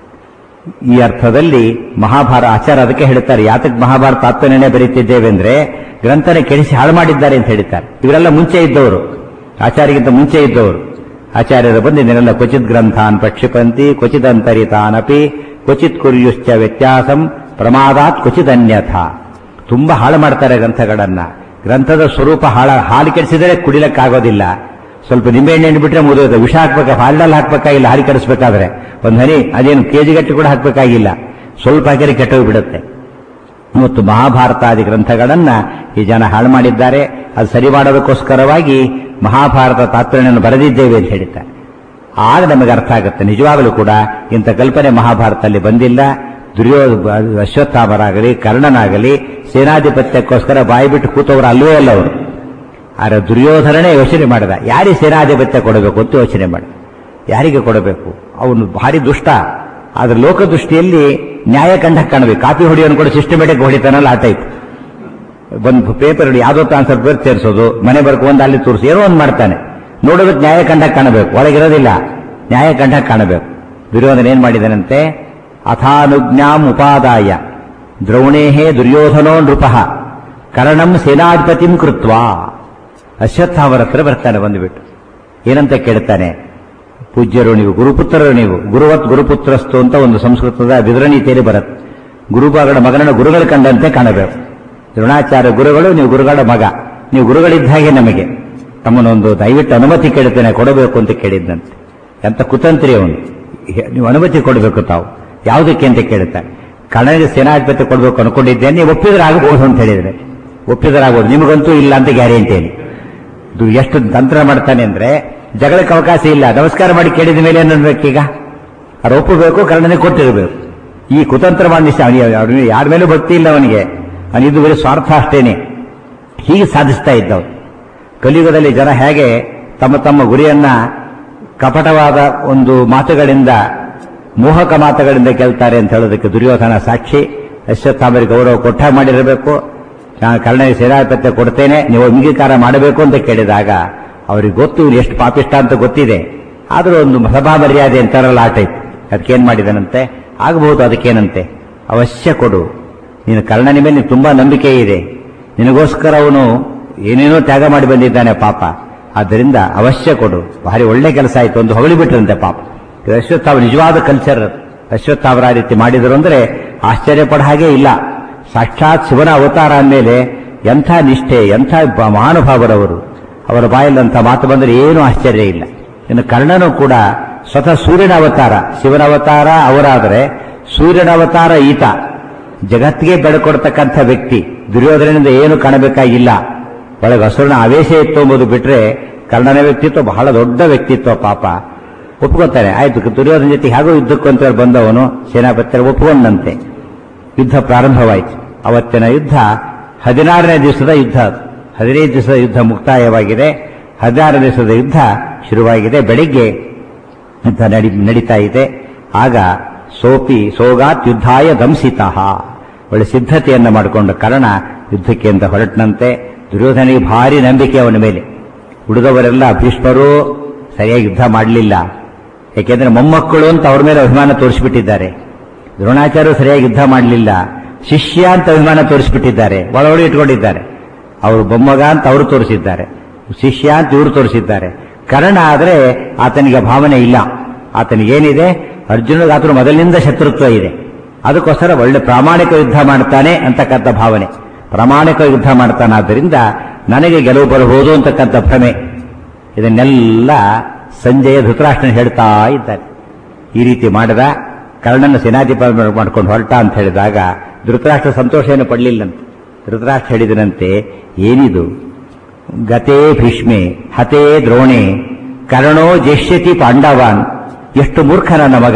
ಈ ಅರ್ಥದಲ್ಲಿ ಮಹಾಭಾರ ಆಚಾರ ಅದಕ್ಕೆ ಹೇಳ್ತಾರೆ ಯಾತಕ್ ಮಹಾಭಾರತ ಆತ್ಮನೇ ಬರೀತಿದ್ದೇವೆ ಅಂದ್ರೆ ಗ್ರಂಥನ ಕೆಡಿಸಿ ಹಾಳು ಮಾಡಿದ್ದಾರೆ ಅಂತ ಹೇಳ್ತಾರೆ ಇವರೆಲ್ಲ ಮುಂಚೆ ಇದ್ದವರು ಆಚಾರ್ಯಗಿಂತ ಮುಂಚೆ ಇದ್ದವರು ಆಚಾರ್ಯರು ಬಂದು ಇದನ್ನೆಲ್ಲ ಕ್ವಚಿತ್ ಗ್ರಂಥಾನ್ ಪ್ರಕ್ಷಿಪಂತಿ ಕ್ವಚಿತ್ ಅಂತರಿತಾನಪಿ ಕ್ವಚಿತ್ ಕುರ್ಯುಶ್ಚ ವ್ಯತ್ಯಾಸಂ ಪ್ರಮಾದಾತ್ ಕ್ವಚಿತ್ ಅನ್ಯಥ ತುಂಬಾ ಹಾಳು ಮಾಡ್ತಾರೆ ಗ್ರಂಥಗಳನ್ನ ಗ್ರಂಥದ ಸ್ವರೂಪ ಹಾಳ ಹಾಲು ಕೆಡಿಸಿದರೆ ಕುಡಿಲಕ್ಕಾಗೋದಿಲ್ಲ ಸ್ವಲ್ಪ ನಿಂಬೆಹಣ್ಣು ಎಣ್ಣೆ ಬಿಟ್ರೆ ಮುಗಿದೋದು ವಿಷ ಹಾಕ್ಬೇಕಾ ಹಾಲ್ಡಲ್ಲಿ ಹಾಕ್ಬೇಕಾಗಿಲ್ಲ ಹಾಲು ಕೆಡಿಸ್ಬೇಕಾದ್ರೆ ಒಂದು ಹನಿ ಅದೇನು ಕೆಜಿ ಗಟ್ಟಿ ಕೂಡ ಹಾಕ್ಬೇಕಾಗಿಲ್ಲ ಸ್ವಲ್ಪ ಹಾಕಿದ್ರೆ ಕೆಟ್ಟೋಗಿ ಬಿಡುತ್ತೆ ಮತ್ತು ಮಹಾಭಾರತಾದಿ ಗ್ರಂಥಗಳನ್ನ ಈ ಜನ ಹಾಳು ಮಾಡಿದ್ದಾರೆ ಅದು ಸರಿ ಮಾಡೋದಕ್ಕೋಸ್ಕರವಾಗಿ ಮಹಾಭಾರತ ತಾತ್ಪರ್ಯವನ್ನು ಬರೆದಿದ್ದೇವೆ ಅಂತ ಹೇಳ್ತಾರೆ ಆಗ ನಮಗೆ ಅರ್ಥ ಆಗುತ್ತೆ ನಿಜವಾಗಲೂ ಕೂಡ ಇಂಥ ಕಲ್ಪನೆ ಮಹಾಭಾರತದಲ್ಲಿ ಬಂದಿಲ್ಲ ದುರ್ಯೋ ಅಶ್ವತ್ಥಾಮರಾಗಲಿ ಕರ್ಣನಾಗಲಿ ಸೇನಾಧಿಪತ್ಯಕ್ಕೋಸ್ಕರ ಬಾಯಿ ಬಿಟ್ಟು ಕೂತವರು ಅಲ್ವೇ ಅಲ್ಲ ಅವರು ಆದರೆ ದುರ್ಯೋಧನನೇ ಯೋಚನೆ ಮಾಡಿದ ಯಾರಿಗೆ ಸೇನಾಧಿಪತ್ಯ ಕೊಡಬೇಕು ಅಂತ ಯೋಚನೆ ಮಾಡಿದ ಯಾರಿಗೆ ಕೊಡಬೇಕು ಅವನು ಭಾರಿ ದುಷ್ಟ ಆದ್ರೆ ಲೋಕದೃಷ್ಟಿಯಲ್ಲಿ ನ್ಯಾಯ ಕಂಡಕ್ಕೆ ಕಾಣಬೇಕು ಕಾಪಿ ಹೊಡಿಯೋನು ಕೂಡ ಸಿಸ್ಟಮೆಟಿಕ್ ಹೊಡಿತಾನಲ್ಲ ಆ ಟೈಪ್ ಒಂದು ಪೇಪರ್ ಯಾವುದೋ ಆನ್ಸರ್ ಪೇಪರ್ ಸೇರಿಸೋದು ಮನೆ ಬರ್ಕೊ ಒಂದು ಅಲ್ಲಿ ತೋರಿಸಿ ಏನೋ ಒಂದು ಮಾಡ್ತಾನೆ ನೋಡೋದಕ್ಕೆ ನ್ಯಾಯ ಕಂಡಕ್ಕೆ ಕಾಣಬೇಕು ಒಳಗಿರೋದಿಲ್ಲ ನ್ಯಾಯ ಕಂಡಕ್ಕೆ ಕಾಣಬೇಕು ದುರ್ಯೋಧನ ಏನ್ ಮಾಡಿದನಂತೆ ಅಥಾನುಜ್ಞಾಂ ಉಪಾದಾಯ ದ್ರೌಣೇಹೇ ದುರ್ಯೋಧನೋ ನೃಪಃ ಕರ್ಣಂ ಸೇನಾಧಿಪತಿಂ ಕೃತ್ವ ಅಶ್ವತ್ಥಾಮರ ಹತ್ರ ಬರ್ತಾನೆ ಬಂದುಬಿಟ್ಟು ಏನಂತ ಕೇಳ್ತಾನೆ ಪೂಜ್ಯರು ನೀವು ಗುರುಪುತ್ರರು ನೀವು ಗುರುವತ್ ಗುರುಪುತ್ರಸ್ತು ಅಂತ ಒಂದು ಸಂಸ್ಕೃತದ ಬಿದ್ರನೀತಿಯಲ್ಲಿ ಬರುತ್ತೆ ಗುರುಗಳ ಮಗನನ್ನು ಗುರುಗಳು ಕಂಡಂತೆ ಕಾಣಬೇಕು ದ್ರೋಣಾಚಾರ್ಯ ಗುರುಗಳು ನೀವು ಗುರುಗಳ ಮಗ ನೀವು ಗುರುಗಳಿದ್ದ ಹಾಗೆ ನಮಗೆ ತಮ್ಮನ್ನೊಂದು ದಯವಿಟ್ಟು ಅನುಮತಿ ಕೇಳ್ತೇನೆ ಕೊಡಬೇಕು ಅಂತ ಕೇಳಿದ್ದಂತೆ ಎಂತ ಕುತಂತ್ರಿ ಅವನು ನೀವು ಅನುಮತಿ ಕೊಡಬೇಕು ತಾವು ಯಾವುದಕ್ಕೆ ಅಂತ ಕೇಳುತ್ತಾರೆ ಕರ್ಣನಿಗೆ ಸೇನಾಧಿಪತ್ಯ ಕೊಡಬೇಕು ಅನ್ಕೊಂಡಿದ್ದೇನೆ ನೀವು ಒಪ್ಪಿದ್ರೆ ಆಗಬಹುದು ಅಂತ ಹೇಳಿದ್ರೆ ಒಪ್ಪಿದರಾಗಬಹುದು ನಿಮಗಂತೂ ಇಲ್ಲ ಅಂತ ಗ್ಯಾರಂಟಿ ಏನು ಇದು ಎಷ್ಟು ತಂತ್ರ ಮಾಡ್ತಾನೆ ಅಂದ್ರೆ ಜಗಳಕ್ಕೆ ಅವಕಾಶ ಇಲ್ಲ ನಮಸ್ಕಾರ ಮಾಡಿ ಕೇಳಿದ ಮೇಲೆ ಏನನ್ಬೇಕೀಗ ಅವ್ರು ಒಪ್ಪಬೇಕು ಕರ್ಣನಿಗೆ ಕೊಟ್ಟಿರಬೇಕು ಈ ಕುತಂತ್ರ ಮಾಡಿ ಅವನಿಗೆ ಯಾರ ಮೇಲೂ ಭಕ್ತಿ ಇಲ್ಲ ಅವನಿಗೆ ಅವನಿದು ಬರೀ ಸ್ವಾರ್ಥ ಅಷ್ಟೇನೆ ಹೀಗೆ ಸಾಧಿಸ್ತಾ ಇದ್ದವು ಕಲಿಯುಗದಲ್ಲಿ ಜನ ಹೇಗೆ ತಮ್ಮ ತಮ್ಮ ಗುರಿಯನ್ನ ಕಪಟವಾದ ಒಂದು ಮಾತುಗಳಿಂದ ಮೋಹಕ ಮಾತುಗಳಿಂದ ಗೆಲ್ತಾರೆ ಅಂತ ಹೇಳೋದಕ್ಕೆ ದುರ್ಯೋಧನ ಸಾಕ್ಷಿ ಅಶ್ವತ್ಥಾಮರಿಗೆ ಗೌರವ ಕೊಟ್ಟ ಮಾಡಿರಬೇಕು ನಾನು ಕರ್ಣನಿಗೆ ಸೇನಾಧಿಪತ್ಯ ಕೊಡ್ತೇನೆ ನೀವು ಅಂಗೀಕಾರ ಮಾಡಬೇಕು ಅಂತ ಕೇಳಿದಾಗ ಅವ್ರಿಗೆ ಗೊತ್ತು ಇವ್ನು ಎಷ್ಟು ಪಾಪಿಷ್ಟ ಅಂತ ಗೊತ್ತಿದೆ ಆದರೂ ಒಂದು ಸಭಾ ಮರ್ಯಾದೆ ಅಂತಾರಲ್ಲ ಆ ಟೈಪ್ ಅದಕ್ಕೇನ್ ಮಾಡಿದನಂತೆ ಆಗಬಹುದು ಅದಕ್ಕೇನಂತೆ ಅವಶ್ಯ ಕೊಡು ನೀನು ಕರ್ಣನ ಮೇಲೆ ನಿನಗೆ ತುಂಬಾ ನಂಬಿಕೆ ಇದೆ ನಿನಗೋಸ್ಕರ ಅವನು ಏನೇನೋ ತ್ಯಾಗ ಮಾಡಿ ಬಂದಿದ್ದಾನೆ ಪಾಪ ಆದ್ದರಿಂದ ಅವಶ್ಯ ಕೊಡು ಭಾರಿ ಒಳ್ಳೆ ಕೆಲಸ ಆಯ್ತು ಒಂದು ಹೊಗಳಿಬಿಟ್ರಂತೆ ಪಾಪ ಇದು ಅಶ್ವತ್ಥಾವ ನಿಜವಾದ ಕಲ್ಚರ್ ಅಶ್ವತ್ಥಾವರ ಆ ರೀತಿ ಮಾಡಿದರು ಅಂದ್ರೆ ಆಶ್ಚರ್ಯ ಪಡ ಹಾಗೆ ಇಲ್ಲ ಸಾಕ್ಷಾತ್ ಶಿವನ ಅವತಾರ ಅಂದಮೇಲೆ ಎಂಥ ನಿಷ್ಠೆ ಎಂಥ ಬ- ಮಹಾನುಭಾವರವರು ಅವರ ಬಾಯಲ್ಲಂಥ ಮಾತು ಬಂದರೆ ಏನೂ ಆಶ್ಚರ್ಯ ಇಲ್ಲ ಇನ್ನು ಕರ್ಣನು ಕೂಡ ಸ್ವತಃ ಸೂರ್ಯನ ಅವತಾರ ಶಿವನ ಅವತಾರ ಅವರಾದರೆ ಸೂರ್ಯನ ಅವತಾರ ಈತ ಜಗತ್ತಿಗೆ ಬೆಳಕೊಡ್ತಕ್ಕಂಥ ವ್ಯಕ್ತಿ ದುರ್ಯೋಧನದಿಂದ ಏನು ಕಾಣಬೇಕಾಗಿಲ್ಲ ಒಳಗೆ ಹಸುರನ ಆವೇಶ ಇತ್ತು ಎಂಬುದು ಬಿಟ್ರೆ ಕರ್ಣನ ವ್ಯಕ್ತಿತ್ವ ಬಹಳ ದೊಡ್ಡ ವ್ಯಕ್ತಿತ್ವ ಪಾಪ ಒಪ್ಕೋತಾನೆ ಆಯ್ತು ದುರ್ಯೋಧನ ಜೊತೆ ಹೇಗೋ ಯುದ್ಧಕ್ಕೂ ಅಂತ ಬಂದವನು ಸೇನಾಪತ್ಯರು ಒಪ್ಕೊಂಡಂತೆ ಯುದ್ಧ ಪ್ರಾರಂಭವಾಯಿತು ಅವತ್ತಿನ ಯುದ್ಧ ಹದಿನಾರನೇ ದಿವಸದ ಯುದ್ಧ ಅದು. ಹದಿನೈದು ದಿವಸದ ಯುದ್ಧ ಮುಕ್ತಾಯವಾಗಿದೆ ಹದಿನಾರು ದಿವಸದ ಯುದ್ಧ ಶುರುವಾಗಿದೆ ಬೆಳಿಗ್ಗೆ ಯುದ್ಧ ನಡಿ ನಡೀತಾ ಇದೆ ಆಗ ಸೋಪಿ ಸೋಗಾತ್ ಯುದ್ಧಾಯ ದಂಸಿತಃ ಒಳ್ಳೆ ಸಿದ್ಧತೆಯನ್ನು ಮಾಡಿಕೊಂಡ ಕರ್ಣ ಯುದ್ಧಕ್ಕೆ ಅಂತ ಹೊರಟನಂತೆ ದುರ್ಯೋಧನಿಗೆ ಭಾರಿ ನಂಬಿಕೆ ಅವನ ಮೇಲೆ ಉಳಿದವರೆಲ್ಲ ಭೀಷ್ಮರು ಸರಿಯಾಗಿ ಯುದ್ಧ ಮಾಡಲಿಲ್ಲ ಯಾಕೆಂದ್ರೆ ಮೊಮ್ಮಕ್ಕಳು ಅಂತ ಅವ್ರ ಮೇಲೆ ಅಭಿಮಾನ ತೋರಿಸಿಬಿಟ್ಟಿದ್ದಾರೆ ದ್ರೋಣಾಚಾರ್ಯರು ಸರಿಯಾಗಿ ಯುದ್ಧ ಮಾಡಲಿಲ್ಲ ಶಿಷ್ಯ ಅಂತ ಅಭಿಮಾನ ತೋರಿಸಿಬಿಟ್ಟಿದ್ದಾರೆ ಒಳಗಡೆ ಇಟ್ಕೊಂಡಿದ್ದಾರೆ ಅವರು ಮೊಮ್ಮಗ ಅಂತ ಅವರು ತೋರಿಸಿದ್ದಾರೆ ಶಿಷ್ಯ ಅಂತ ಇವರು ತೋರಿಸಿದ್ದಾರೆ ಕರ್ಣ ಆದರೆ ಆತನಿಗೆ ಭಾವನೆ ಇಲ್ಲ ಆತನಿಗೇನಿದೆ ಅರ್ಜುನಿಗೆ ಆತನ ಮೊದಲಿನಿಂದ ಶತ್ರುತ್ವ ಇದೆ ಅದಕ್ಕೋಸ್ಕರ ಒಳ್ಳೆ ಪ್ರಾಮಾಣಿಕ ಯುದ್ಧ ಮಾಡ್ತಾನೆ ಅಂತಕ್ಕಂಥ ಭಾವನೆ ಪ್ರಾಮಾಣಿಕ ಯುದ್ಧ ಮಾಡ್ತಾನಾದ್ದರಿಂದ ನನಗೆ ಗೆಲುವು ಬರಬಹುದು ಅಂತಕ್ಕಂಥ ಭ್ರಮೆ ಇದನ್ನೆಲ್ಲ ಸಂಜಯ ಧೃತರಾಷ್ಟ್ರನ ಹೇಳ್ತಾ ಇದ್ದಾರೆ ಈ ರೀತಿ ಮಾಡಿದ ಕರ್ಣನ ಸೇನಾಧಿಪತಿ ಮಾಡ್ಕೊಂಡು ಹೊರಟ ಅಂತ ಹೇಳಿದಾಗ ಧೃತರಾಷ್ಟ್ರ ಸಂತೋಷ ಏನು ಪಡಲಿಲ್ಲಂತೆ ಧೃತರಾಷ್ಟ್ರ ಹೇಳಿದನಂತೆ ಏನಿದು ಗತೇ ಭೀಷ್ಮೆ ಹತೇ ದ್ರೋಣೆ ಕರ್ಣೋ ಜೇಷ್ಯತಿ ಪಾಂಡವಾನ್ ಎಷ್ಟು ಮೂರ್ಖ ನನ್ನ ಮಗ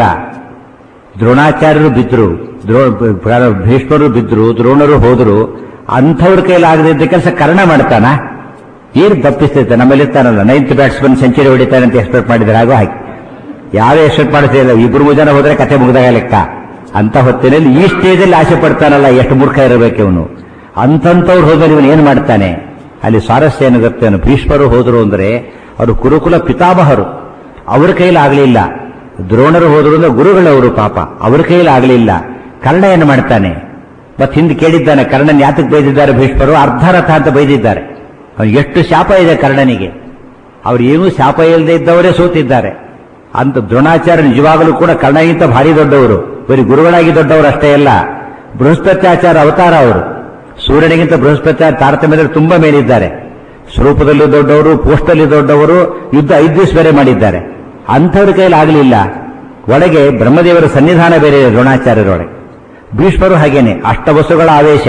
ದ್ರೋಣಾಚಾರ್ಯರು ಬಿದ್ರು ದ್ರೋ ಭೀಷ್ಮರು ಬಿದ್ರು ದ್ರೋಣರು ಹೋದ್ರು ಅಂಥವ್ರ ಕೈಲಾಗದಿದ್ದ ಕೆಲಸ ಕರ್ಣ ಮಾಡ್ತಾನ ಏನು ತಪ್ಪಿಸ್ತೈತೆ ನಮ್ಮಲ್ಲಿರ್ತಾನಲ್ಲ ನೈನ್ತ್ ಬ್ಯಾಟ್ಸ್ಮನ್ ಸೆಂಚುರಿ ಹೊಡಿತಾನೆ ಅಂತ ಎಕ್ಸ್ಪೆಕ್ಟ್ ಮಾಡಿದ್ರೆ ಆಗೋ ಹಾಗೆ ಯಾವೇ ಎಕ್ಸ್ಪೆಕ್ಟ್ ಮಾಡ್ತಿಲ್ಲ ಇಬ್ರು ಮೂರು ಜನ ಹೋದ್ರೆ ಕತೆ ಮುಗಿದಾಗ ಲೆಕ್ಕ ಅಂತ ಹೊತ್ತಿನಲ್ಲಿ ಈ ಸ್ಟೇಜಲ್ಲಿ ಆಸೆ ಪಡ್ತಾನಲ್ಲ ಎಷ್ಟು ಮೂರ್ಖ ಇರಬೇಕು ಇವನು ಅಂತಂತವ್ರು ಹೋದ್ರೆ ಇವನು ಏನು ಮಾಡ್ತಾನೆ ಅಲ್ಲಿ ಸ್ವಾರಸ್ಯ ಏನು ಗೊತ್ತೇನು ಭೀಷ್ಮರು ಹೋದ್ರು ಅಂದ್ರೆ ಅವರು ಕುರುಕುಲ ಪಿತಾಮಹರು ಅವ್ರ ಕೈಲಾಗಲಿಲ್ಲ ದ್ರೋಣರು ಹೋದ್ರು ಅಂದ್ರೆ ಗುರುಗಳವರು ಪಾಪ ಅವ್ರ ಕೈಲಾಗಲಿಲ್ಲ ಕರ್ಣ ಏನು ಮಾಡ್ತಾನೆ ಮತ್ತೆ ಹಿಂದೆ ಕೇಳಿದ್ದಾನೆ ಕರ್ಣನ್ ಯಾತಕ್ಕೆ ಬೈದಿದ್ದಾರೆ ಭೀಷ್ಮರು ಅರ್ಧ ರಥ ಅಂತ ಬೈದಿದ್ದಾರೆ ಅವನಿಗೆ ಎಷ್ಟು ಶಾಪ ಇದೆ ಕರ್ಣನಿಗೆ ಅವ್ರು ಏನೂ ಶಾಪ ಇಲ್ಲದೆ ಇದ್ದವರೇ ಸೋತಿದ್ದಾರೆ ಅಂತ ದ್ರೋಣಾಚಾರ್ಯ ನಿಜವಾಗಲೂ ಕೂಡ ಕರ್ಣಗಿಂತ ಭಾರಿ ದೊಡ್ಡವರು ಬರೀ ಗುರುಗಳಾಗಿ ದೊಡ್ಡವರು ಅಷ್ಟೇ ಅಲ್ಲ ಬೃಹಸ್ಪತ್ಯಾಚಾರ ಅವತಾರ ಅವರು ಸೂರ್ಯನಿಗಿಂತ ಬೃಹಸ್ಪತ್ಯಾಚಾರ ತಾರತಮ್ಯದಲ್ಲಿ ತುಂಬಾ ಮೇಲಿದ್ದಾರೆ ಸ್ವರೂಪದಲ್ಲೂ ದೊಡ್ಡವರು ಪೋಸ್ಟಲ್ಲಿ ದೊಡ್ಡವರು ಯುದ್ಧ ಐದು ದಿವಸ ಬೇರೆ ಮಾಡಿದ್ದಾರೆ ಅಂಥವ್ರ ಕೈಲಿ ಆಗಲಿಲ್ಲ ಒಳಗೆ ಬ್ರಹ್ಮದೇವರ ಸನ್ನಿಧಾನ ಬೇರೆ ಇದೆ ದ್ರೋಣಾಚಾರ್ಯರೊಳಗೆ ಭೀಷ್ಮರು ಹಾಗೇನೆ ಅಷ್ಟವಸುಗಳ ಆವೇಶ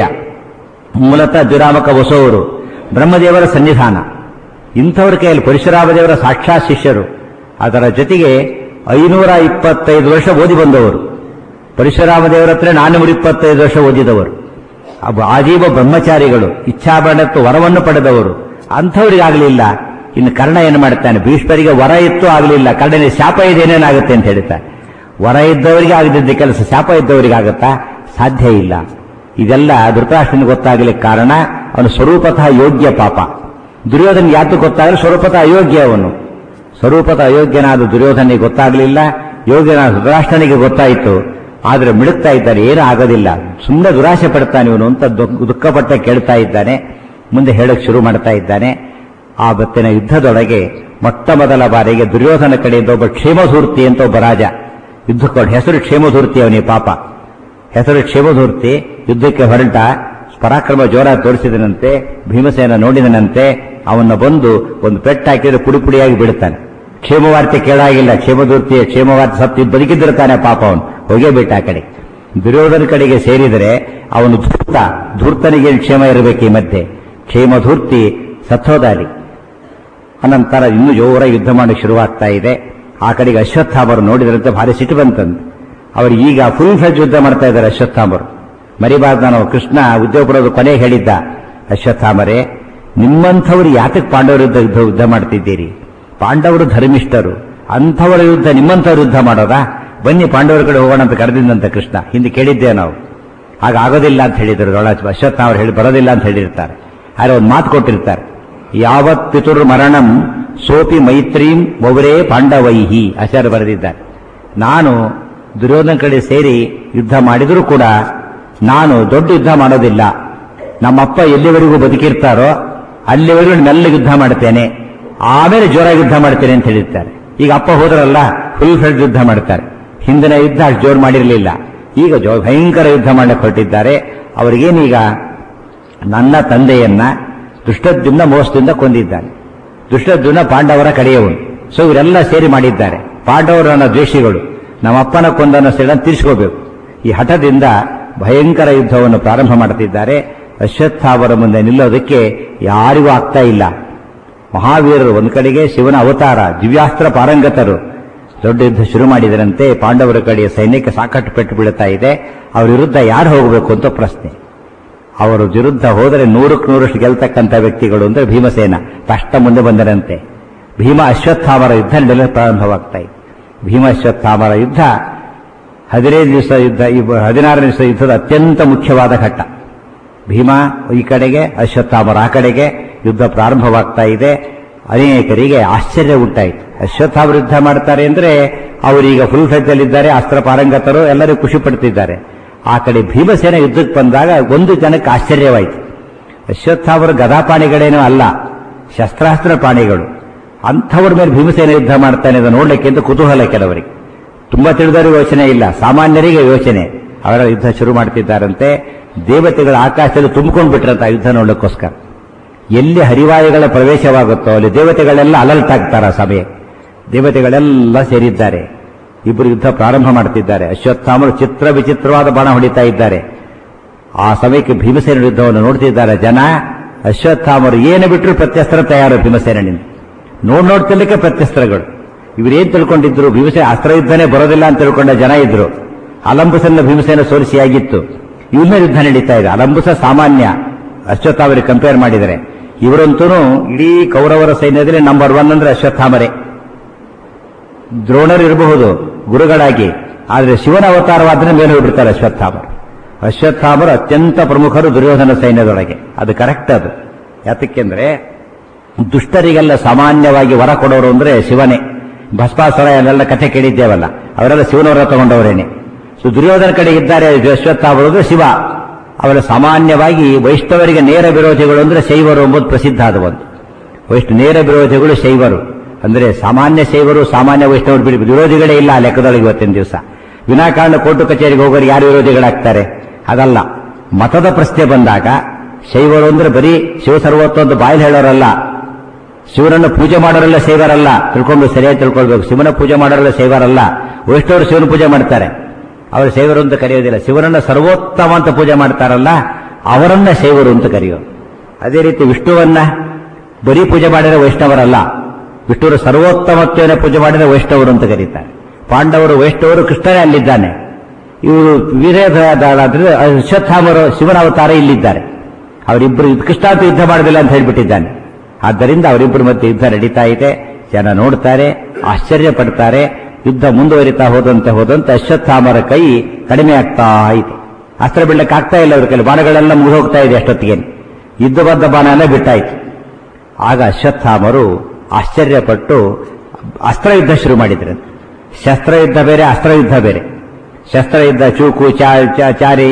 ಮೂಲತಃ ದ್ವಿರಾಮಕ ವಸುವರು ಬ್ರಹ್ಮದೇವರ ಸನ್ನಿಧಾನ ಇಂಥವ್ರ ಕೈಯಲ್ಲಿ ಪರಶುರಾಮ ದೇವರ ಸಾಕ್ಷಾತ್ ಶಿಷ್ಯರು ಅದರ ಜೊತೆಗೆ ಐನೂರ ಇಪ್ಪತ್ತೈದು ವರ್ಷ ಓದಿ ಬಂದವರು ಪರಶುರಾಮ ದೇವರ ಹತ್ರ ನಾನ್ನೂರ ಇಪ್ಪತ್ತೈದು ವರ್ಷ ಓದಿದವರು ಅಬ್ಬ ಆಜೀವ ಬ್ರಹ್ಮಚಾರಿಗಳು ಇಚ್ಛಾಭರಣತ್ತು ವರವನ್ನು ಪಡೆದವರು ಅಂಥವ್ರಿಗಾಗಲಿಲ್ಲ ಇನ್ನು ಕರ್ಣ ಏನು ಮಾಡ್ತಾನೆ ಭೀಷ್ಮರಿಗೆ ವರ ಇತ್ತು ಆಗಲಿಲ್ಲ ಕರ್ಣನಿಗೆ ಶಾಪ ಇದೇನೇನಾಗುತ್ತೆ ಅಂತ ಹೇಳ್ತಾನೆ ವರ ಇದ್ದವರಿಗೆ ಆಗದಿದ್ದ ಕೆಲಸ ಶಾಪ ಇದ್ದವರಿಗೆ ಆಗುತ್ತಾ ಸಾಧ್ಯ ಇಲ್ಲ ಇದೆಲ್ಲ ಧೃತರಾಷ್ಟ್ರನಿಗೆ ಗೊತ್ತಾಗಲಿಕ್ಕೆ ಕಾರಣ ಅವನು ಸ್ವರೂಪತಃ ಯೋಗ್ಯ ಪಾಪ ದುರ್ಯೋಧನ ಯಾತು ಗೊತ್ತಾಗಲಿ ಸ್ವರೂಪತಃ ಅಯೋಗ್ಯ ಅವನು ಸ್ವರೂಪದ ಅಯೋಗ್ಯನಾದ ದುರ್ಯೋಧನಿಗೆ ಗೊತ್ತಾಗಲಿಲ್ಲ ಯೋಗ್ಯನಾದ ಧೃತರಾಷ್ಟ್ರನಿಗೆ ಗೊತ್ತಾಯಿತು ಆದರೆ ಮಿಡುಕ್ತಾ ಇದ್ದಾನೆ ಏನೂ ಆಗೋದಿಲ್ಲ ಸುಮ್ಮನೆ ದುರಾಶೆ ಪಡ್ತಾನೆ ಇವನು ಅಂತ ದುಃಖ- ದುಃಖಪಟ್ಟ ಕೇಳ್ತಾ ಇದ್ದಾನೆ ಮುಂದೆ ಹೇಳಕ್ ಶುರು ಮಾಡ್ತಾ ಇದ್ದಾನೆ ಆ ಬತ್ತಿನ ಯುದ್ಧದೊಳಗೆ ಮೊಟ್ಟ ಮೊದಲ ಬಾರಿಗೆ ದುರ್ಯೋಧನ ಕಡೆಯಿಂದ ಒಬ್ಬ ಕ್ಷೇಮಧೂರ್ತಿ ಅಂತ ಒಬ್ಬ ರಾಜ ಯುದ್ಧಕ್ಕೊಂಡು ಹೆಸರು ಕ್ಷೇಮಧೂರ್ತಿ ಅವನಿಗೆ ಪಾಪ ಹೆಸರು ಕ್ಷೇಮಧೂರ್ತಿ ಯುದ್ಧಕ್ಕೆ ಹೊರಟ ಪರಾಕ್ರಮ ಜೋರ ತೋರಿಸಿದನಂತೆ ಭೀಮಸೇನ ನೋಡಿದನಂತೆ ಅವನ್ನ ಬಂದು ಒಂದು ಪೆಟ್ಟು ಹಾಕಿದ್ರೆ ಪುಡಿ ಪುಡಿಯಾಗಿ ಬಿಡುತ್ತಾನೆ ಕ್ಷೇಮವಾರ್ತೆ ಕೇಳಾಗಿಲ್ಲ ಕ್ಷೇಮಧೂರ್ತಿ ಕ್ಷೇಮವಾರ್ತೆ ಸತ್ತು ಬದುಕಿದ್ದಿರ್ತಾನೆ ಪಾಪ ಅವನು ಹೋಗೇ ಬಿಟ್ಟ ಆ ಕಡೆ ದುರ್ಯೋಧನ ಕಡೆಗೆ ಸೇರಿದರೆ ಅವನು ಧೂರ್ತ ಧೂರ್ತನಿಗೆ ಕ್ಷೇಮ ಇರಬೇಕು ಈ ಮಧ್ಯೆ ಕ್ಷೇಮಧೂರ್ತಿ ಸತ್ತೋದಾಲಿ ಅನಂತರ ಇನ್ನೂ ಜೋರ ಯುದ್ಧ ಮಾಡಿ ಶುರುವಾಗ್ತಾ ಇದೆ ಆ ಕಡೆಗೆ ಅಶ್ವತ್ಥಾಮರು ನೋಡಿದ್ರಂತೆ ಭಾರಿ ಸಿಟ್ಟು ಬಂತಂತೆ ಅವರು ಈಗ ಫುಲ್ ಫ್ಲೆಜ್ ಯುದ್ಧ ಮಾಡ್ತಾ ಇದ್ದಾರೆ ಅಶ್ವತ್ಥಾಮರು ಮರಿಬಾರ್ದು ನಾನು ಕೃಷ್ಣ ಉದ್ಯೋಗಪುರದ ಕೊನೆಗೆ ಹೇಳಿದ್ದ ಅಶ್ವತ್ಥಾಮರೇ ನಿಮ್ಮಂಥವ್ರು ಯಾತಕ್ಕೆ ಪಾಂಡವರ ಯುದ್ಧ ಯುದ್ಧ ಯುದ್ಧ ಮಾಡ್ತಿದ್ದೀರಿ ಪಾಂಡವರು ಧರ್ಮಿಷ್ಠರು ಅಂಥವರ ಯುದ್ಧ ನಿಮ್ಮಂಥವ್ರ ಯುದ್ಧ ಮಾಡೋದಾ ಬನ್ನಿ ಪಾಂಡವರ ಕಡೆ ಹೋಗೋಣ ಅಂತ ಕರೆದಿದ್ದಂತ ಕೃಷ್ಣ ಹಿಂದೆ ಕೇಳಿದ್ದೆ ನಾವು ಆಗ ಆಗೋದಿಲ್ಲ ಅಂತ ಹೇಳಿದರು ದೊಳ ಅಶ್ವತ್ಥಾಮರು ಹೇಳಿ ಬರೋದಿಲ್ಲ ಅಂತ ಹೇಳಿರ್ತಾರೆ ಆದರೆ ಒಂದು ಮಾತು ಕೊಟ್ಟಿರ್ತಾರೆ ಯಾವತ್ ಪಿತುರ್ ಮರಣಂ ಸೋಪಿ ಮೈತ್ರೀಂ ಒವರೇ ಪಾಂಡವೈಹಿ ಆಚಾರ್ಯ ಬರೆದಿದ್ದಾರೆ ನಾನು ದುರ್ಯೋಧನ ಕಡೆ ಸೇರಿ ಯುದ್ಧ ಮಾಡಿದರೂ ಕೂಡ ನಾನು ದೊಡ್ಡ ಯುದ್ಧ ಮಾಡೋದಿಲ್ಲ ನಮ್ಮಪ್ಪ ಎಲ್ಲಿವರೆಗೂ ಬದುಕಿರ್ತಾರೋ ಅಲ್ಲಿವರೆಗೂ ಮೆಲ್ಲ ಯುದ್ಧ ಮಾಡ್ತೇನೆ ಆಮೇಲೆ ಜೋರಾಗಿ ಯುದ್ಧ ಮಾಡ್ತೇನೆ ಅಂತ ಹೇಳಿರ್ತಾರೆ ಈಗ ಅಪ್ಪ ಹೋದ್ರಲ್ಲ ಫುಲ್ ಫ್ಲೆಡ್ ಯುದ್ಧ ಮಾಡ್ತಾರೆ ಹಿಂದಿನ ಯುದ್ಧ ಅಷ್ಟು ಜೋರು ಮಾಡಿರಲಿಲ್ಲ ಈಗ ಜೋ ಭಯಂಕರ ಯುದ್ಧ ಮಾಡಕ್ಕೆ ಹೊರಟಿದ್ದಾರೆ ಅವರಿಗೇನೀಗ ನನ್ನ ತಂದೆಯನ್ನ ದುಷ್ಟದ್ಯುಮ್ನ ಮೋಸದಿಂದ ಕೊಂದಿದ್ದಾನೆ ದುಷ್ಟದ್ಯುಮ್ನ ಪಾಂಡವರ ಕಡೆಯವನು ಸೊ ಇವರೆಲ್ಲ ಸೇರಿ ಮಾಡಿದ್ದಾರೆ ಪಾಂಡವರು ನನ್ನ ದ್ವೇಷಿಗಳು ನಮ್ಮಪ್ಪನ ಕೊಂದನ ಸೇಡನ್ನು ತೀರಿಸ್ಕೋಬೇಕು ಈ ಹಠದಿಂದ ಭಯಂಕರ ಯುದ್ಧವನ್ನು ಪ್ರಾರಂಭ ಮಾಡುತ್ತಿದ್ದಾರೆ ಅಶ್ವತ್ಥಾವರ ಮುಂದೆ ನಿಲ್ಲೋದಕ್ಕೆ ಯಾರಿಗೂ ಆಗ್ತಾ ಇಲ್ಲ ಮಹಾವೀರರು ಒಂದು ಕಡೆಗೆ ಶಿವನ ಅವತಾರ ದಿವ್ಯಾಸ್ತ್ರ ಪಾರಂಗತರು ದೊಡ್ಡ ಯುದ್ಧ ಶುರು ಮಾಡಿದರಂತೆ ಪಾಂಡವರ ಕಡೆಯ ಸೈನ್ಯಕ್ಕೆ ಸಾಕಷ್ಟು ಪೆಟ್ಟು ಬೀಳುತ್ತಾ ಇದೆ ಅವರ ವಿರುದ್ಧ ಯಾರು ಹೋಗಬೇಕು ಅಂತ ಪ್ರಶ್ನೆ ಅವರ ವಿರುದ್ಧ ಹೋದರೆ ನೂರಕ್ಕೆ ನೂರಷ್ಟು ಗೆಲ್ತಕ್ಕಂಥ ವ್ಯಕ್ತಿಗಳು ಅಂದ್ರೆ ಭೀಮಸೇನ ತಕ್ಷಣ ಮುಂದೆ ಬಂದರಂತೆ ಭೀಮ ಅಶ್ವತ್ಥಾಮರ ಯುದ್ಧ ನಡೆಯಲು ಪ್ರಾರಂಭವಾಗ್ತಾ ಇದೆ ಭೀಮ ಅಶ್ವತ್ಥಾಮರ ಯುದ್ಧ ಹದಿನೈದು ದಿವಸ ಯುದ್ಧ ಈ ಹದಿನಾರನೇ ದಿವಸ ಯುದ್ಧದ ಅತ್ಯಂತ ಮುಖ್ಯವಾದ ಘಟ್ಟ ಭೀಮ ಈ ಕಡೆಗೆ ಅಶ್ವತ್ಥಾಮರ ಆ ಕಡೆಗೆ ಯುದ್ಧ ಪ್ರಾರಂಭವಾಗ್ತಾ ಇದೆ ಅನೇಕರಿಗೆ ಆಶ್ಚರ್ಯ ಉಂಟಾಯಿತು ಅಶ್ವತ್ಥಾಮರು ಯುದ್ಧ ಮಾಡ್ತಾರೆ ಅಂದ್ರೆ ಅವರೀಗ ಫುಲ್ ಇದ್ದಾರೆ ಅಸ್ತ್ರ ಪಾರಂಗತರು ಎಲ್ಲರೂ ಖುಷಿ ಪಡ್ತಿದ್ದಾರೆ ಆ ಕಡೆ ಭೀಮಸೇನ ಯುದ್ಧಕ್ಕೆ ಬಂದಾಗ ಒಂದು ಜನಕ್ಕೆ ಆಶ್ಚರ್ಯವಾಯಿತು ಅಶ್ವತ್ಥಾಮರು ಗದಾಪಾಣಿಗಳೇನೂ ಅಲ್ಲ ಶಸ್ತ್ರಾಸ್ತ್ರ ಪಾಣಿಗಳು ಅಂಥವ್ರ ಮೇಲೆ ಭೀಮಸೇನ ಯುದ್ಧ ಮಾಡ್ತಾನೆ ಅಂತ ನೋಡ್ಲಿಕ್ಕೆ ಅಂತ ಕುತೂಹಲ ಕೆಲವರಿಗೆ ತುಂಬಾ ತಿಳಿದವರಿಗೆ ಯೋಚನೆ ಇಲ್ಲ ಸಾಮಾನ್ಯರಿಗೆ ಯೋಚನೆ ಅವರ ಯುದ್ಧ ಶುರು ಮಾಡ್ತಿದ್ದಾರಂತೆ ದೇವತೆಗಳ ಆಕಾಶದಲ್ಲಿ ತುಂಬಿಕೊಂಡು ಬಿಟ್ರಂತ ಯುದ್ಧ ನೋಡಲಿಕ್ಕೋಸ್ಕರ ಎಲ್ಲಿ ಹರಿವಾಯುಗಳ ಪ್ರವೇಶವಾಗುತ್ತೋ ಅಲ್ಲಿ ದೇವತೆಗಳೆಲ್ಲ ಅಲರ್ಟ್ ಆಗ್ತಾರ ಸಭೆ ದೇವತೆಗಳೆಲ್ಲ ಸೇರಿದ್ದಾರೆ ಇಬ್ಬರು ಯುದ್ಧ ಪ್ರಾರಂಭ ಮಾಡ್ತಿದ್ದಾರೆ ಅಶ್ವತ್ಥಾಮರು ಚಿತ್ರ ವಿಚಿತ್ರವಾದ ಬಾಣ ಹೊಡಿತಾ ಇದ್ದಾರೆ ಆ ಸಮಯಕ್ಕೆ ಭೀಮಸೇನ ಯುದ್ಧವನ್ನು ನೋಡ್ತಿದ್ದಾರೆ ಜನ ಅಶ್ವತ್ಥಾಮರು ಏನು ಬಿಟ್ಟರು ಪ್ರತ್ಯಸ್ತ್ರ ತಯಾರು ಭೀಮಸೇನಿಂದ ನೋಡ್ ನೋಡ್ತಿರ್ಲಿಕ್ಕೆ ಪ್ರತ್ಯಸ್ತ್ರಗಳು ಇವರೇನ್ ತಿಳ್ಕೊಂಡಿದ್ರು ಭೀಮಸೇನ ಅಸ್ತ್ರ ಯುದ್ಧನೇ ಬರೋದಿಲ್ಲ ಅಂತ ತಿಳ್ಕೊಂಡ ಜನ ಇದ್ರು ಅಲಂಬುಸನ್ನ ಭೀಮಸೇನ ಸೋಲಿಸಿಯಾಗಿತ್ತು ಇವನ್ನ ಯುದ್ಧ ನಡೀತಾ ಇದೆ ಅಲಂಬುಸ ಸಾಮಾನ್ಯ ಅಶ್ವತ್ಥಾಮರಿಗೆ ಕಂಪೇರ್ ಮಾಡಿದರೆ ಇವರಂತೂ ಇಡೀ ಕೌರವರ ಸೈನ್ಯದಲ್ಲಿ ನಂಬರ್ ಒನ್ ಅಂದ್ರೆ ಅಶ್ವತ್ಥಾಮರೇ ದ್ರೋಣರು ಇರಬಹುದು ಗುರುಗಳಾಗಿ ಆದರೆ ಶಿವನ ಅವತಾರವಾದ್ರೆ ಮೇಲೆ ಹೋಗ್ಬಿಡ್ತಾರೆ ಅಶ್ವತ್ಥಾಮರು ಅಶ್ವತ್ಥಾಮರು ಅತ್ಯಂತ ಪ್ರಮುಖರು ದುರ್ಯೋಧನ ಸೈನ್ಯದೊಳಗೆ ಅದು ಕರೆಕ್ಟ್ ಅದು ಯಾತಕ್ಕೆಂದ್ರೆ ದುಷ್ಟರಿಗೆಲ್ಲ ಸಾಮಾನ್ಯವಾಗಿ ವರ ಕೊಡೋರು ಅಂದ್ರೆ ಶಿವನೇ ಭಸ್ಮಾಸುರ ಎಲ್ಲ ಕಥೆ ಕೇಳಿದ್ದೇವಲ್ಲ ಅವರೆಲ್ಲ ಶಿವನವರ ತಗೊಂಡವರೇನೆ ಸೊ ದುರ್ಯೋಧನ ಕಡೆ ಇದ್ದಾರೆ ಅಶ್ವತ್ಥಾಮರು ಅಂದ್ರೆ ಶಿವ ಅವರ ಸಾಮಾನ್ಯವಾಗಿ ವೈಷ್ಣವರಿಗೆ ನೇರ ವಿರೋಧಿಗಳು ಅಂದ್ರೆ ಶೈವರು ಎಂಬುದು ಪ್ರಸಿದ್ಧ ಆದ ಒಂದು ವೈಷ್ಣವ ನೇರ ವಿರೋಧಿಗಳು ಶೈವರು ಅಂದ್ರೆ ಸಾಮಾನ್ಯ ಶೈವರು ಸಾಮಾನ್ಯ ವೈಷ್ಣವರು ಬಿಡಿ ವಿರೋಧಿಗಳೇ ಇಲ್ಲ ಆ ಲೆಕ್ಕದೊಳಗೆ ಇವತ್ತಿನ ದಿವಸ ವಿನಾಕಾರಣ ಕೋರ್ಟು ಕಚೇರಿಗೆ ಹೋಗೋರು ಯಾರು ವಿರೋಧಿಗಳಾಗ್ತಾರೆ ಅದಲ್ಲ ಮತದ ಪ್ರಶ್ನೆ ಬಂದಾಗ ಶೈವರು ಅಂದ್ರೆ ಬರೀ ಶಿವ ಸರ್ವತ್ವ ಅಂತ ಬಾಯಲ್ಲಿ ಹೇಳೋರಲ್ಲ ಶಿವನನ್ನು ಪೂಜೆ ಮಾಡೋರೆಲ್ಲ ಶೈವರಲ್ಲ ತಿಳ್ಕೊಂಡು ಸರಿಯಾಗಿ ತಿಳ್ಕೊಳ್ಬೇಕು ಶಿವನ ಪೂಜೆ ಮಾಡೋರೆಲ್ಲ ಶೈವರಲ್ಲ ವೈಷ್ಣವರು ಶಿವನ ಪೂಜೆ ಮಾಡ್ತಾರೆ ಅವರು ಶೈವರು ಅಂತ ಕರೆಯೋದಿಲ್ಲ ಶಿವನನ್ನ ಸರ್ವೋತ್ತಮ ಅಂತ ಪೂಜೆ ಮಾಡ್ತಾರಲ್ಲ ಅವರನ್ನ ಶೈವರು ಅಂತ ಕರೆಯೋದು ಅದೇ ರೀತಿ ವಿಷ್ಣುವನ್ನ ಬರೀ ಪೂಜೆ ಮಾಡಿದರೆ ವೈಷ್ಣವರಲ್ಲ ವಿಷ್ಣುವರು ಸರ್ವೋತ್ತಮತ್ವನ ಪೂಜೆ ಮಾಡಿದರೆ ವೈಷ್ಣವರು ಅಂತ ಕರೀತಾರೆ ಪಾಂಡವರು ವೈಷ್ಣವರು ಕೃಷ್ಣನೇ ಅಲ್ಲಿದ್ದಾನೆ ಇವರು ವೀರದಾದ್ರೆ ಅಶ್ವತ್ಥಾಮರು ಶಿವನ ಅವತಾರ ಇಲ್ಲಿದ್ದಾರೆ ಅವರಿಬ್ಬರು ಕೃಷ್ಣ ಅಂತ ಯುದ್ಧ ಮಾಡೋದಿಲ್ಲ ಅಂತ ಹೇಳ್ಬಿಟ್ಟಿದ್ದಾನೆ ಆದ್ದರಿಂದ ಅವರಿಬ್ಬರು ಮತ್ತೆ ಯುದ್ಧ ನಡೀತಾ ಇದೆ ಜನ ನೋಡ್ತಾರೆ ಆಶ್ಚರ್ಯ ಪಡ್ತಾರೆ ಯುದ್ಧ ಮುಂದುವರಿತಾ ಹೋದಂತೆ ಹೋದಂತೆ ಅಶ್ವತ್ಥಾಮರ ಕೈ ಕಡಿಮೆ ಆಗ್ತಾ ಇದೆ ಅಸ್ತ್ರ ಬಿಡ್ಲಿಕ್ಕೆ ಆಗ್ತಾ ಇಲ್ಲ ಅವ್ರ ಕೈಲಿ ಬಾಣಗಳೆಲ್ಲ ಮುಗಿದು ಹೋಗ್ತಾ ಇದೆ ಅಷ್ಟೊತ್ತಿಗೆ ಯುದ್ಧಬದ್ಧ ಬಾಣ ಎಲ್ಲ ಬಿಟ್ಟಾಯ್ತು ಆಗ ಅಶ್ವತ್ಥಾಮರು ಆಶ್ಚರ್ಯಪಟ್ಟು ಅಸ್ತ್ರ ಯುದ್ಧ ಶುರು ಮಾಡಿದ್ರು ಶಸ್ತ್ರ ಯುದ್ಧ ಬೇರೆ ಅಸ್ತ್ರ ಯುದ್ಧ ಬೇರೆ ಶಸ್ತ್ರ ಯುದ್ಧ ಚೂಕು ಚಾ ಚಾ- ಚಾರಿ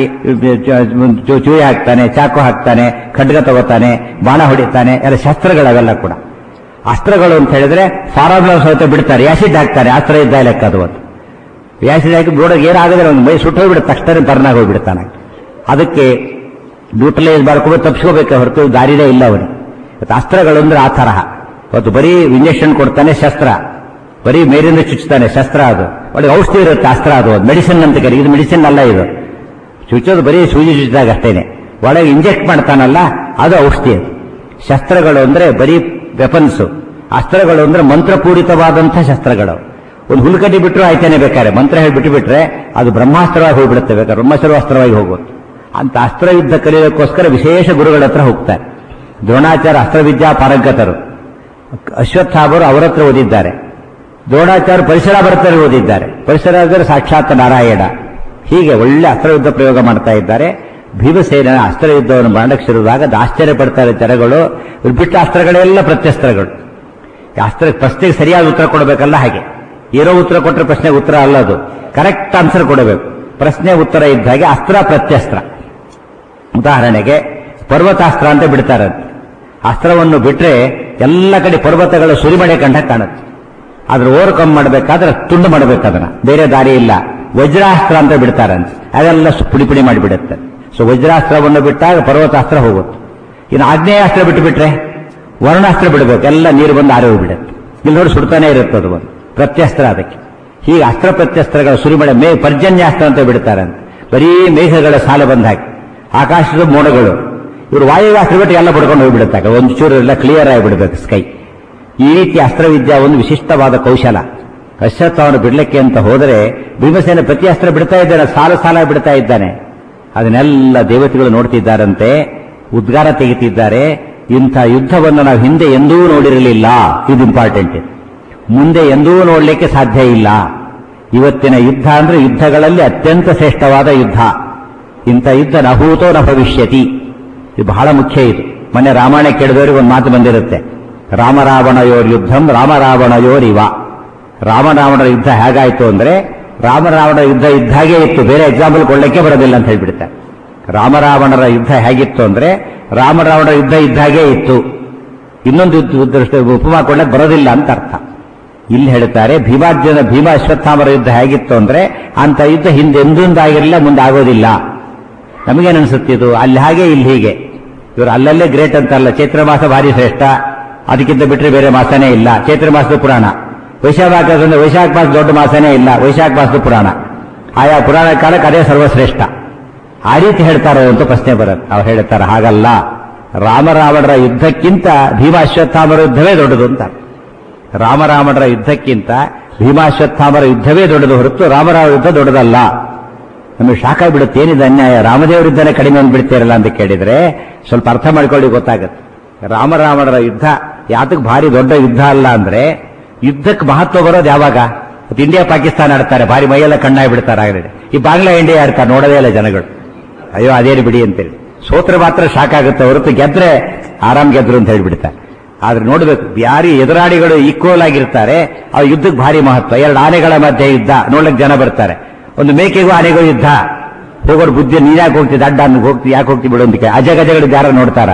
ಚೂ- ಚೂರಿ ಹಾಕ್ತಾನೆ ಚಾಕು ಹಾಕ್ತಾನೆ ಖಡ್ಗ ತಗೋತಾನೆ ಬಾಣ ಹೊಡಿತಾನೆ ಎಲ್ಲ ಶಸ್ತ್ರಗಳವೆಲ್ಲ ಕೂಡ ಅಸ್ತ್ರಗಳು ಅಂತ ಹೇಳಿದ್ರೆ ಫಾರ್ಮುಲಾ ಸಹಿತ ಬಿಡ್ತಾರೆ ಆಸಿಡ್ ಹಾಕ್ತಾರೆ ಅಸ್ತ್ರ ಯುದ್ಧ ಲೆಕ್ಕ ಅದು ಒಂದು ಆಸಿಡ್ ಹಾಕಿ ನೋಡೋಕೆ ಏನಾಗದ್ರೆ ಒಂದು ಮೈ ಸುಟ್ಟು ಹೋಗ್ಬಿಡುತ್ತೆ ತಕ್ಷಣ ಬರ್ನಾಗ ಹೋಗ್ಬಿಡ್ತಾನೆ ಅದಕ್ಕೆ ನ್ಯೂಟ್ರಲೈಸ್ ಮಾಡ್ಕೊಂಡು ತಪ್ಪಿಸ್ಕೋಬೇಕೆ ಹೊರತು ದಾರಿನೇ ಇಲ್ಲ ಅವನು ಇವತ್ತು ಅಸ್ತ್ರಗಳು ಅಂದ್ರೆ ಆ ತರಹ ಇವತ್ತು ಬರೀ ಇಂಜೆಕ್ಷನ್ ಕೊಡ್ತಾನೆ ಶಸ್ತ್ರ ಬರೀ ಮೇಲಿಂದ ಚುಚ್ಚುತ್ತಾನೆ ಶಸ್ತ್ರ ಅದು ಒಳಗೆ ಔಷಧಿ ಇರುತ್ತೆ ಅಸ್ತ್ರ ಅದು ಮೆಡಿಸಿನ್ ಅಂತ ಕರಿ ಇದು ಮೆಡಿಸಿನ್ ಅಲ್ಲ ಇದು ಚುಚ್ಚೋದು ಬರೀ ಸೂಜಿ ಚುಚ್ಚಿದಾಗ ಅಷ್ಟೇನೆ ಒಳಗೆ ಇಂಜೆಕ್ಟ್ ಮಾಡ್ತಾನಲ್ಲ ಅದು ಔಷಧಿ ಅದು ಶಸ್ತ್ರಗಳು ಅಂದ್ರೆ ಬರೀ ವೆಪನ್ಸ್ ಅಸ್ತ್ರಗಳು ಅಂದ್ರೆ ಮಂತ್ರಪೂರಿತವಾದಂಥ ಶಸ್ತ್ರಗಳು ಒಂದು ಹುಲ್ಕಡ್ಡಿ ಬಿಟ್ಟರು ಆಯ್ತಾನೆ ಬೇಕಾದ್ರೆ ಮಂತ್ರ ಹೇಳಿ ಬಿಟ್ಟು ಬಿಟ್ರೆ ಅದು ಬ್ರಹ್ಮಾಸ್ತ್ರವಾಗಿ ಹೋಗ್ಬಿಡುತ್ತೆ ಬೇಕಾದ್ರೆ ಬ್ರಹ್ಮಾಸ್ತ್ರವಾಸ್ತ್ರವಾಗಿ ಹೋಗುತ್ತೆ ಅಂತ ಅಸ್ತ್ರ ಯುದ್ಧ ಕಲಿಯೋಕ್ಕೋಸ್ಕರ ವಿಶೇಷ ಗುರುಗಳ ಹತ್ರ ಹೋಗ್ತಾರೆ ದ್ರೋಣಾಚಾರ್ಯ ಅಸ್ತ್ರವಿದ್ಯಾ ಪಾರಂಗತರು ಅಶ್ವತ್ಥಾಮರು ಅವರ ಹತ್ರ ಓದಿದ್ದಾರೆ ದ್ರೋಣಾಚಾರ್ಯ ಪರಿಸರ ಭರತರು ಓದಿದ್ದಾರೆ ಪರಿಸರ ಅಂದರೆ ಸಾಕ್ಷಾತ್ ನಾರಾಯಣ ಹೀಗೆ ಒಳ್ಳೆ ಅಸ್ತ್ರಯುದ್ಧ ಪ್ರಯೋಗ ಮಾಡ್ತಾ ಇದ್ದಾರೆ ಭೀಮಸೇನ ಅಸ್ತ್ರಯುದ್ಧವನ್ನು ಮಾಡಕ್ಕೆ ಶುರುವಾಗ ಅದು ಆಶ್ಚರ್ಯ ಪಡ್ತಾರೆ ಜನಗಳು ಇವ್ರು ಬಿಟ್ಟ ಅಸ್ತ್ರಗಳೆಲ್ಲ ಪ್ರತ್ಯಸ್ತ್ರಗಳು ಈ ಅಸ್ತ್ರ ಪ್ರಶ್ನೆಗೆ ಸರಿಯಾದ ಉತ್ತರ ಕೊಡಬೇಕಲ್ಲ ಹಾಗೆ ಏನೋ ಉತ್ತರ ಕೊಟ್ಟರೆ ಪ್ರಶ್ನೆಗೆ ಉತ್ತರ ಅಲ್ಲ ಅದು ಕರೆಕ್ಟ್ ಆನ್ಸರ್ ಕೊಡಬೇಕು ಪ್ರಶ್ನೆ ಉತ್ತರ ಇದ್ದ ಹಾಗೆ ಅಸ್ತ್ರ ಪ್ರತ್ಯಸ್ತ್ರ ಉದಾಹರಣೆಗೆ ಪರ್ವತಾಸ್ತ್ರ ಅಂತ ಬಿಡ್ತಾರಂತೆ ಅಸ್ತ್ರವನ್ನು ಬಿಟ್ರೆ ಎಲ್ಲ ಕಡೆ ಪರ್ವತಗಳ ಸುರಿಮಳೆ ಕಂಡ ಕಾಣುತ್ತೆ ಅದ್ರ ಓವರ್ಕಮ್ ಮಾಡಬೇಕಾದ್ರೆ ತುಂಡು ಮಾಡಬೇಕು ಅದನ್ನ ಬೇರೆ ದಾರಿ ಇಲ್ಲ ವಜ್ರಾಸ್ತ್ರ ಅಂತ ಬಿಡ್ತಾರಂತೆ ಅದೆಲ್ಲ ಸು- ಪುಡಿ ಪುಡಿ ಮಾಡಿಬಿಡುತ್ತೆ ಸೊ ವಜ್ರಾಸ್ತ್ರವನ್ನು ಬಿಟ್ಟಾಗ ಪರ್ವತಾಸ್ತ್ರ ಹೋಗುತ್ತೆ ಇನ್ನು ಆಗ್ನೇಯಾಸ್ತ್ರ ಬಿಟ್ಟು ಬಿಟ್ರೆ ವರ್ಣಾಸ್ತ್ರ ಬಿಡಬೇಕು ಎಲ್ಲ ನೀರು ಬಂದು ಆರಿ ಹೋಗ್ಬಿಡುತ್ತೆ ಇಲ್ಲಿ ನೋಡಿ ಸುಡ್ತಾನೆ ಇರುತ್ತೆ ಅದು ಒಂದು ಪ್ರತ್ಯಸ್ತ್ರ ಅದಕ್ಕೆ ಹೀಗೆ ಅಸ್ತ್ರ ಪ್ರತ್ಯಸ್ತ್ರಗಳ ಸುರಿಮಳೆ ಮೇ ಪರ್ಜನ್ಯಾಸ್ತ್ರ ಅಂತ ಬಿಡ್ತಾರಂತೆ ಬರೀ ಮೇಘಗಳ ಸಾಲ ಬಂದ ಹಾಕಿ ಆಕಾಶದ ಮೋಡಗಳು ಇವರು ವಾಯುವ್ಯಾಸ್ತ್ರ ಬಿಟ್ಟು ಎಲ್ಲ ಬಿಡ್ಕೊಂಡು ಹೋಗ್ಬಿಡುತ್ತಾಗ ಒಂದು ಚೂರು ಎಲ್ಲ ಕ್ಲಿಯರ್ ಆಗಿಬಿಡ್ಬೇಕು ಸ್ಕೈ ಈ ರೀತಿ ಅಸ್ತ್ರವಿದ್ಯಾ ಒಂದು ವಿಶಿಷ್ಟವಾದ ಕೌಶಲ ಅಶ್ವತ್ಥವನ್ನು ಬಿಡ್ಲಿಕ್ಕೆ ಅಂತ ಹೋದರೆ ಭೀಮಸೇನ ಪ್ರತಿ ಅಸ್ತ್ರ ಬಿಡ್ತಾ ಇದ್ದಾನೆ ಸಾಲು ಸಾಲ ಬಿಡ್ತಾ ಇದ್ದಾನೆ ಅದನ್ನೆಲ್ಲ ದೇವತೆಗಳು ನೋಡ್ತಿದ್ದಾರಂತೆ ಉದ್ಗಾರ ತೆಗಿತಿದ್ದಾರೆ ಇಂಥ ಯುದ್ಧವನ್ನು ನಾವು ಹಿಂದೆ ಎಂದೂ ನೋಡಿರಲಿಲ್ಲ ಇದು ಇಂಪಾರ್ಟೆಂಟ್ ಮುಂದೆ ಎಂದೂ ನೋಡಲಿಕ್ಕೆ ಸಾಧ್ಯ ಇಲ್ಲ ಇವತ್ತಿನ ಯುದ್ಧ ಅಂದ್ರೆ ಯುದ್ಧಗಳಲ್ಲಿ ಅತ್ಯಂತ ಶ್ರೇಷ್ಠವಾದ ಯುದ್ಧ ಇಂಥ ಯುದ್ಧ ನಭೂತೋ ನ ಭವಿಷ್ಯತಿ ಇದು ಬಹಳ ಮುಖ್ಯ ಇದು ಮೊನ್ನೆ ರಾಮಾಯಣ ಕೇಳಿದವರಿಗೆ ಒಂದು ಮಾತು ಬಂದಿರುತ್ತೆ ರಾಮರಾವಣಯೋರ್ ಯುದ್ಧಂ ರಾಮರಾವಣಯೋರಿವ ರಾಮರಾವಣರ ಯುದ್ಧ ಹೇಗಾಯ್ತು ಅಂದ್ರೆ ರಾಮರಾವಣರ ಯುದ್ಧ ಇದ್ದ ಹಾಗೆ ಇತ್ತು ಬೇರೆ ಎಕ್ಸಾಂಪಲ್ ಕೊಡ್ಲಿಕ್ಕೆ ಬರೋದಿಲ್ಲ ಅಂತ ಹೇಳ್ಬಿಡ್ತಾರೆ ರಾಮರಾವಣರ ಯುದ್ಧ ಹೇಗಿತ್ತು ಅಂದ್ರೆ ರಾಮರಾವಣರ ಯುದ್ಧ ಇದ್ದ ಹಾಗೆ ಇತ್ತು ಇನ್ನೊಂದು ಯುದ್ಧ- ದೃಷ್ಟಿ ಉಪಮಾ ಕೊಡ್ಲಿಕ್ಕೆ ಬರೋದಿಲ್ಲ ಅಂತ ಅರ್ಥ ಇಲ್ಲಿ ಹೇಳ್ತಾರೆ ಭೀಮಾರ್ಜುನ ಭೀಮ ಅಶ್ವತ್ಥಾಮರ ಯುದ್ಧ ಹೇಗಿತ್ತು ಅಂದ್ರೆ ಅಂತ ಯುದ್ಧ ಹಿಂದೆ ಎಂದೊಂದಾಗಿರಲಿಲ್ಲ ಮುಂದೆ ಆಗೋದಿಲ್ಲ ನಮಗೇನು ಅನ್ಸುತ್ತೆ ಇದು ಅಲ್ಲಿ ಹಾಗೆ ಇಲ್ಲಿ ಹೀಗೆ ಇವರು ಅಲ್ಲಲ್ಲೇ ಗ್ರೇಟ್ ಅಂತಲ್ಲ ಚೈತ್ರ ಮಾಸ ಭಾರಿ ಶ್ರೇಷ್ಠ ಅದಕ್ಕಿಂತ ಬಿಟ್ಟರೆ ಬೇರೆ ಮಾಸನೇ ಇಲ್ಲ ಚೈತ್ರ ಮಾಸದ ಪುರಾಣ ವೈಶಾಖ ಮಾಸ ಅಂದ್ರೆ ವೈಶಾಖ ಮಾಸ ದೊಡ್ಡ ಮಾಸನೇ ಇಲ್ಲ ವೈಶಾಖ ಮಾಸದ ಪುರಾಣ ಆಯಾ ಪುರಾಣ ಕಾಲಕ್ಕೆ ಅದೇ ಸರ್ವಶ್ರೇಷ್ಠ ಆ ರೀತಿ ಹೇಳ್ತಾರೋ ಅಂತ ಪ್ರಶ್ನೆ ಬರುತ್ತೆ ಅವ್ರು ಹೇಳ್ತಾರೆ ಹಾಗಲ್ಲ ರಾಮರಾವಣರ ಯುದ್ಧಕ್ಕಿಂತ ಭೀಮ ಅಶ್ವತ್ಥಾಮರ ಯುದ್ಧವೇ ದೊಡ್ಡದು ಅಂತ ರಾಮರಾವಣರ ಯುದ್ಧಕ್ಕಿಂತ ಭೀಮಾಶ್ವತ್ಥಾಮರ ಯುದ್ಧವೇ ದೊಡ್ಡದು ಹೊರತು ರಾಮರಾವ ಯುದ್ಧ ದೊಡ್ಡದಲ್ಲ ನಮಗೆ ಶಾಖ ಬಿಡುತ್ತೆ ಏನಿದೆ ಅನ್ಯಾಯ ರಾಮದೇವರ ಯುದ್ಧನೇ ಕಡಿಮೆ ಅಂದ್ಬಿಡ್ತೀರಲ್ಲ ಅಂತ ಕೇಳಿದ್ರೆ ಸ್ವಲ್ಪ ಅರ್ಥ ಮಾಡ್ಕೊಳ್ಳಿ ಗೊತ್ತಾಗುತ್ತೆ ರಾಮರಾವಣರ ಯುದ್ಧ ಯಾತಕ್ಕೆ ಭಾರಿ ದೊಡ್ಡ ಯುದ್ಧ ಅಲ್ಲ ಅಂದ್ರೆ ಯುದ್ಧಕ್ಕೆ ಮಹತ್ವ ಬರೋದು ಯಾವಾಗ ಇವತ್ತು ಇಂಡಿಯಾ ಪಾಕಿಸ್ತಾನ ಆಡ್ತಾರೆ ಭಾರಿ ಮೈಯೆಲ್ಲ ಕಣ್ಣಾಗಿ ಬಿಡ್ತಾರೆ ಆಗಲೇ ಈ ಬಾಂಗ್ಲಾ ಇಂಡಿಯಾ ಆಡ್ತಾರೆ ನೋಡೋದೇ ಇಲ್ಲ ಜನಗಳು ಅಯ್ಯೋ ಅದೇನು ಬಿಡಿ ಅಂತೇಳಿ ಸೋತ್ರ ಮಾತ್ರ ಶಾಕ್ ಆಗುತ್ತೆ ಹೊರತು ಗೆದ್ರೆ ಆರಾಮ್ ಗೆದ್ರು ಅಂತ ಹೇಳ್ಬಿಡ್ತಾರೆ ಆದ್ರೆ ನೋಡ್ಬೇಕು ಯಾರು ಎದುರಾಳಿಗಳು ಈಕ್ವಲ್ ಆಗಿರ್ತಾರೆ ಆ ಯುದ್ಧಕ್ಕೆ ಭಾರಿ ಮಹತ್ವ ಎರಡು ಆನೆಗಳ ಮಧ್ಯೆ ಯುದ್ಧ ನೋಡ್ಲಿಕ್ಕೆ ಜನ ಬರ್ತಾರೆ ಒಂದು ಮೇಕೆಗೂ ಆನೆಗೂ ಯುದ್ಧ ಹೋಗೋರು ಬುದ್ಧಿ ನೀನ್ ಯಾಕೆ ಹೋಗ್ತಿದ್ದ ಅಡ್ಡ ಅನ್ನೋ ಹೋಗ್ತಿ ಯಾಕೆ ಹೋಗ್ತಿ ಬಿಡು ಅಂತ ಕೇಳಿ. ಅಜಗಜಗಳ ಯಾರು ನೋಡ್ತಾರ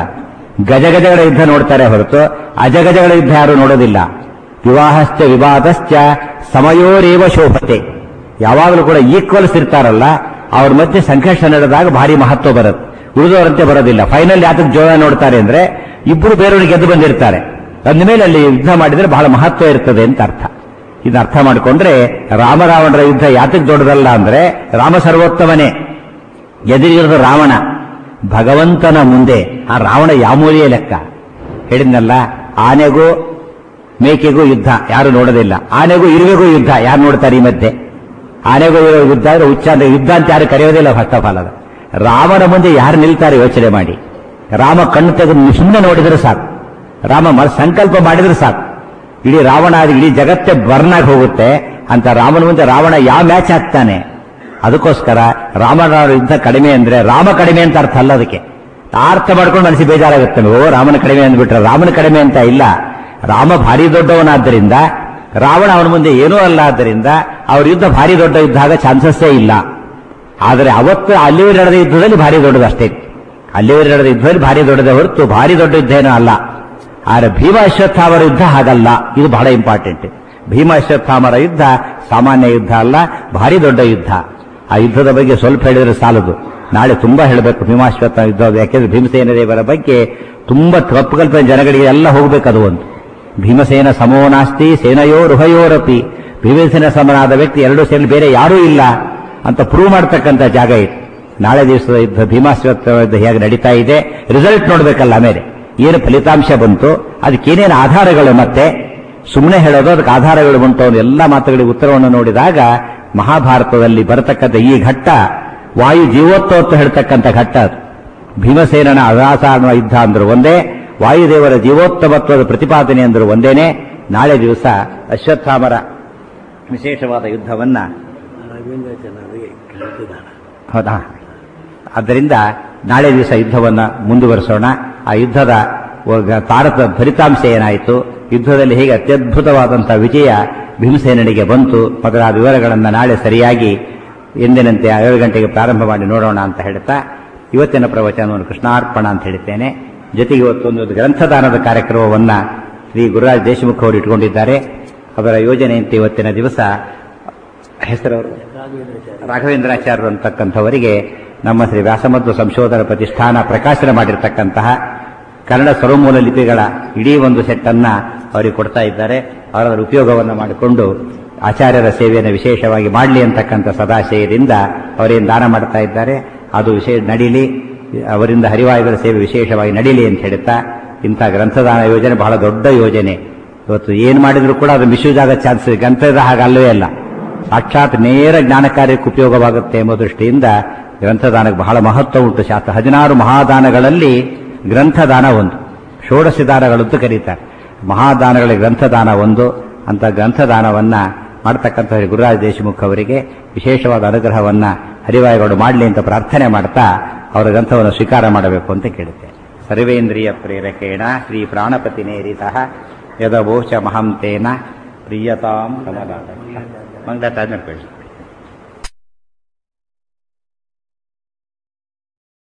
ಗಜಗಜಗಳ ಯುದ್ಧ ನೋಡ್ತಾರೆ ಹೊರತು ಅಜಗಜಗಳ ಯುದ್ಧ ಯಾರು ನೋಡೋದಿಲ್ಲ ವಿವಾಹಶ್ಚ ವಿವಾದಶ್ಚ ಸಮಯೋರೇವ ಶೋಭತೆ ಯಾವಾಗಲೂ ಕೂಡ ಈಕ್ವಲ್ಸ್ ಇರ್ತಾರಲ್ಲ ಅವ್ರ ಮಧ್ಯೆ ಸಂಘರ್ಷ ನಡೆದಾಗ ಭಾರಿ ಮಹತ್ವ ಬರುತ್ತೆ ಉಳಿದವರಂತೆ ಬರೋದಿಲ್ಲ ಫೈನಲ್ ಯಾತಕ್ಕೆ ಜೋಳ ನೋಡ್ತಾರೆ ಅಂದ್ರೆ ಇಬ್ಬರು ಬೇರೆಯವ್ರಿಗೆ ಗೆದ್ದು ಬಂದಿರ್ತಾರೆ ಅಂದಮೇಲೆ ಅಲ್ಲಿ ಯುದ್ಧ ಮಾಡಿದ್ರೆ ಬಹಳ ಮಹತ್ವ ಇರ್ತದೆ ಅಂತ ಅರ್ಥ ಇದನ್ನ ಅರ್ಥ ಮಾಡಿಕೊಂಡ್ರೆ ರಾಮರಾವಣರ ಯುದ್ಧ ಯಾತಕ್ಕೆ ದೊಡ್ಡದಲ್ಲ ಅಂದ್ರೆ ರಾಮ ಸರ್ವೋತ್ತಮನೇ ಎದುರಿಗಿರೋದು ರಾವಣ ಭಗವಂತನ ಮುಂದೆ ಆ ರಾವಣ ಯಾಮೂಲಿಯ ಲೆಕ್ಕ ಹೇಳಿದ್ನಲ್ಲ ಆನೆಗೂ ಮೇಕೆಗೂ ಯುದ್ಧ ಯಾರು ನೋಡೋದಿಲ್ಲ ಆನೆಗೂ ಇರುವೆಗೂ ಯುದ್ಧ ಯಾರು ನೋಡ್ತಾರೆ ಈ ಮಧ್ಯೆ ಆನೆಗೂ ಇರೋ ಯುದ್ಧ ಅಂದ್ರೆ ಹುಚ್ಚ ಅಂದ್ರೆ ಯುದ್ಧ ಅಂತ ಯಾರು ಕರೆಯೋದಿಲ್ಲ ಫಸ್ಟ್ ಆಫ್ ಆಲ್ ಅದು ರಾಮನ ಮುಂದೆ ಯಾರು ನಿಲ್ತಾರೆ ಯೋಚನೆ ಮಾಡಿ ರಾಮ ಕಣ್ಣು ತೆಗೆದು ಸುಮ್ಮನೆ ನೋಡಿದ್ರೆ ಸಾಕು ರಾಮ ಮ- ಸಂಕಲ್ಪ ಮಾಡಿದ್ರೆ ಸಾಕು ಇಡೀ ರಾವಣ ಆದ ಇಡೀ ಜಗತ್ತೇ ಬರ್ನಾಗಿ ಹೋಗುತ್ತೆ ಅಂತ ರಾಮನ ಮುಂದೆ ರಾವಣ ಯಾವ ಮ್ಯಾಚ್ ಹಾಕ್ತಾನೆ ಅದಕ್ಕೋಸ್ಕರ ರಾಮನ ಯುದ್ಧ ಕಡಿಮೆ ಅಂದ್ರೆ ರಾಮ ಕಡಿಮೆ ಅಂತ ಅರ್ಥ ಅಲ್ಲ ಅದಕ್ಕೆ ಆ ಅರ್ಥ ಮಾಡ್ಕೊಂಡು ಮನಸ್ಸಿಗೆ ಬೇಜಾರಾಗುತ್ತೆ ಓ ರಾಮನ ಕಡಿಮೆ ಅಂದ್ಬಿಟ್ರೆ ರಾಮನ ಕಡಿಮೆ ಅಂತ ಇಲ್ಲ ರಾಮ ಭಾರಿ ದೊಡ್ಡವನಾದ್ದರಿಂದ ರಾವಣ ಅವನ ಮುಂದೆ ಏನೂ ಅಲ್ಲ ಆದ್ದರಿಂದ ಅವ್ರ ಯುದ್ಧ ಭಾರಿ ದೊಡ್ಡ ಯುದ್ಧ ಆಗ ಚಾನ್ಸಸ್ಸೇ ಇಲ್ಲ ಆದರೆ ಅವತ್ತು ಅಲ್ಲಿವರೆ ನಡೆದ ಯುದ್ಧದಲ್ಲಿ ಭಾರಿ ದೊಡ್ಡದು ಅಷ್ಟೇ ಅಲ್ಲಿವರೆ ನಡೆದ ಯುದ್ಧದಲ್ಲಿ ಭಾರಿ ದೊಡ್ಡದೇ ಹೊರತು ಭಾರಿ ದೊಡ್ಡ ಯುದ್ಧ ಏನೂ ಅಲ್ಲ ಆದರೆ ಭೀಮ ಅಶ್ವತ್ಥಾಮರ ಯುದ್ಧ ಹಾಗಲ್ಲ ಇದು ಬಹಳ ಇಂಪಾರ್ಟೆಂಟ್ ಭೀಮ ಅಶ್ವತ್ಥಾಮರ ಯುದ್ಧ ಸಾಮಾನ್ಯ ಯುದ್ಧ ಅಲ್ಲ ಭಾರಿ ದೊಡ್ಡ ಯುದ್ಧ ಆ ಯುದ್ಧದ ಬಗ್ಗೆ ಸ್ವಲ್ಪ ಹೇಳಿದ್ರೆ ಸಾಲದು ನಾಳೆ ತುಂಬಾ ಹೇಳಬೇಕು ಭೀಮಾಶ್ವತ್ಥ ಯುದ್ಧ ಯಾಕೆಂದ್ರೆ ಭೀಮಸೇನ ದೇವರ ಬಗ್ಗೆ ತುಂಬಾ ತಪ್ಪು ಕಲ್ಪನೆ ಜನಗಳಿಗೆ ಎಲ್ಲ ಹೋಗ್ಬೇಕು ಅದು ಒಂದು ಭೀಮಸೇನ ಸಮೋ ನಾಸ್ತಿ ಸೇನಯೋ ರುಹಯೋರಪಿ ಭೀಮಸೇನ ಸಮನಾದ ವ್ಯಕ್ತಿ ಎರಡು ಸೇರಿ ಬೇರೆ ಯಾರೂ ಇಲ್ಲ ಅಂತ ಪ್ರೂವ್ ಮಾಡ್ತಕ್ಕಂಥ ಜಾಗ ಇದು ನಾಳೆ ದಿವಸದ ಯುದ್ಧ ಭೀಮಾಶ್ವತ್ಥ ಯುದ್ಧ ಹೇಗೆ ನಡೀತಾ ಇದೆ ರಿಸಲ್ಟ್ ನೋಡ್ಬೇಕಲ್ಲ ಆಮೇಲೆ ಏನು ಫಲಿತಾಂಶ ಬಂತು ಅದಕ್ಕೇನೇನು ಆಧಾರಗಳು ಮತ್ತೆ ಸುಮ್ಮನೆ ಹೇಳೋದು ಅದಕ್ಕೆ ಆಧಾರಗಳು ಬಂತು ಅನ್ನೋ ಎಲ್ಲ ಮಾತುಗಳಿಗೆ ಉತ್ತರವನ್ನು ನೋಡಿದಾಗ ಮಹಾಭಾರತದಲ್ಲಿ ಬರತಕ್ಕಂಥ ಈ ಘಟ್ಟ ವಾಯು ಜೀವೋತ್ಸವ ಹೇಳ್ತಕ್ಕಂಥ ಘಟ್ಟ ಅದು ಭೀಮಸೇನನ ಅಸಾಧಾರಣ ಯುದ್ಧ ಅಂದ್ರು ಒಂದೇ ವಾಯುದೇವರ ಜೀವೋತ್ತಮತ್ವದ ಪ್ರತಿಪಾದನೆ ಅಂದ್ರು ಒಂದೇನೆ ನಾಳೆ ದಿವಸ ಅಶ್ವತ್ಥಾಮರ ವಿಶೇಷವಾದ ಯುದ್ಧವನ್ನ ಅರವಿಂದ ಜನರಿಗೆ ಕೇಳ್ತಿದ್ದಾರೆ ಹೌದಾ ಆದ್ದರಿಂದ ನಾಳೆ ದಿವಸ ಯುದ್ಧವನ್ನ ಮುಂದುವರಿಸೋಣ ಆ ಯುದ್ಧದ ಒಗ- ತಾರತ ಫಲಿತಾಂಶ ಏನಾಯಿತು ಯುದ್ಧದಲ್ಲಿ ಹೇಗೆ ಅತ್ಯದ್ಭುತವಾದಂತಹ ವಿಜಯ ಭೀಮಸೇನಿಗೆ ಬಂತು ಮೊದಲಾದ ವಿವರಗಳನ್ನು ನಾಳೆ ಸರಿಯಾಗಿ ಎಂದಿನಂತೆ ಏಳು ಗಂಟೆಗೆ ಪ್ರಾರಂಭ ಮಾಡಿ ನೋಡೋಣ ಅಂತ ಹೇಳ್ತಾ ಇವತ್ತಿನ ಪ್ರವಚನವನ್ನು ಕೃಷ್ಣಾರ್ಪಣ ಅಂತ ಹೇಳ್ತೇನೆ ಜೊತೆಗೆ ಇವತ್ತೊಂದು ಗ್ರಂಥದಾನದ ಕಾರ್ಯಕ್ರಮವನ್ನ ಶ್ರೀ ಗುರುರಾಜ್ ದೇಶಮುಖ್ ಅವರು ಇಟ್ಕೊಂಡಿದ್ದಾರೆ ಅವರ ಯೋಜನೆಯಂತೆ ಇವತ್ತಿನ ದಿವಸ ಹೆಸರವರು ರಾಘವೇಂದ್ರಾಚಾರ್ಯರು ಅಂತಕ್ಕಂಥವರಿಗೆ ನಮ್ಮ ಶ್ರೀ ವ್ಯಾಸಮಧ್ವ ಸಂಶೋಧನಾ ಪ್ರತಿಷ್ಠಾನ ಪ್ರಕಾಶನ ಮಾಡಿರ್ತಕ್ಕಂತಹ ಕನ್ನಡ ಸ್ವರಮೂಲ ಲಿಪಿಗಳ ಇಡೀ ಒಂದು ಸೆಟ್ ಅನ್ನ ಅವರಿಗೆ ಕೊಡ್ತಾ ಇದ್ದಾರೆ ಅವರ ಉಪಯೋಗವನ್ನು ಮಾಡಿಕೊಂಡು ಆಚಾರ್ಯರ ಸೇವೆಯನ್ನು ವಿಶೇಷವಾಗಿ ಮಾಡಲಿ ಅಂತಕ್ಕಂಥ ಸದಾಶಯದಿಂದ ಅವರೇನು ದಾನ ಮಾಡ್ತಾ ಇದ್ದಾರೆ ಅದು ವಿಶೇಷ ನಡೀಲಿ ಅವರಿಂದ ಹರಿವಾಯುಗಳ ಸೇವೆ ವಿಶೇಷವಾಗಿ ನಡೀಲಿ ಅಂತ ಹೇಳ್ತಾ ಇಂಥ ಗ್ರಂಥದಾನ ಯೋಜನೆ ಬಹಳ ದೊಡ್ಡ ಯೋಜನೆ ಇವತ್ತು ಏನು ಮಾಡಿದ್ರು ಕೂಡ ಅದು ಮಿಸ್ಯೂಸ್ ಆಗೋ ಚಾನ್ಸ್ ಗ್ರಂಥದ ಹಾಗಲ್ಲವೇ ಅಲ್ಲ ಸಾಕ್ಷಾತ್ ನೇರ ಜ್ಞಾನ ಕಾರ್ಯಕ್ಕೆ ಉಪಯೋಗವಾಗುತ್ತೆ ಎಂಬ ದೃಷ್ಟಿಯಿಂದ ಗ್ರಂಥದಾನಕ್ಕೆ ಬಹಳ ಮಹತ್ವ ಉಂಟು ಶಾಸ್ತ್ರ ಹದಿನಾರು ಮಹಾದಾನಗಳಲ್ಲಿ ಗ್ರಂಥದಾನ ಒಂದು ಷೋಡಶ ದಾನಗಳಂತೂ ಕರೀತಾರೆ ಮಹಾದಾನಗಳ ಗ್ರಂಥದಾನ ಒಂದು ಅಂತ ಗ್ರಂಥದಾನವನ್ನ ಮಾಡ್ತಕ್ಕಂಥ ಗುರುರಾಜ್ ದೇಶಮುಖ್ ಅವರಿಗೆ ವಿಶೇಷವಾದ ಅನುಗ್ರಹವನ್ನ ಹರಿವಾಯುಗಳು ಮಾಡಲಿ ಅಂತ ಪ್ರಾರ್ಥನೆ ಮಾಡ್ತಾ ಅವರ ಗ್ರಂಥವನ್ನು ಸ್ವೀಕಾರ ಮಾಡಬೇಕು ಅಂತ ಕೇಳುತ್ತೆ ಸರ್ವೇಂದ್ರಿಯ ಪ್ರೇರಕೇಣ ಶ್ರೀ ಪ್ರಾಣಪತಿನೇರಿತ ಯದವೋಚ ಮಹಂತೇನ ಪ್ರಿಯತಾಂ ಕಮಲಾದ ಮಂಗಳ ತಾಜ್ಮೇಲೆ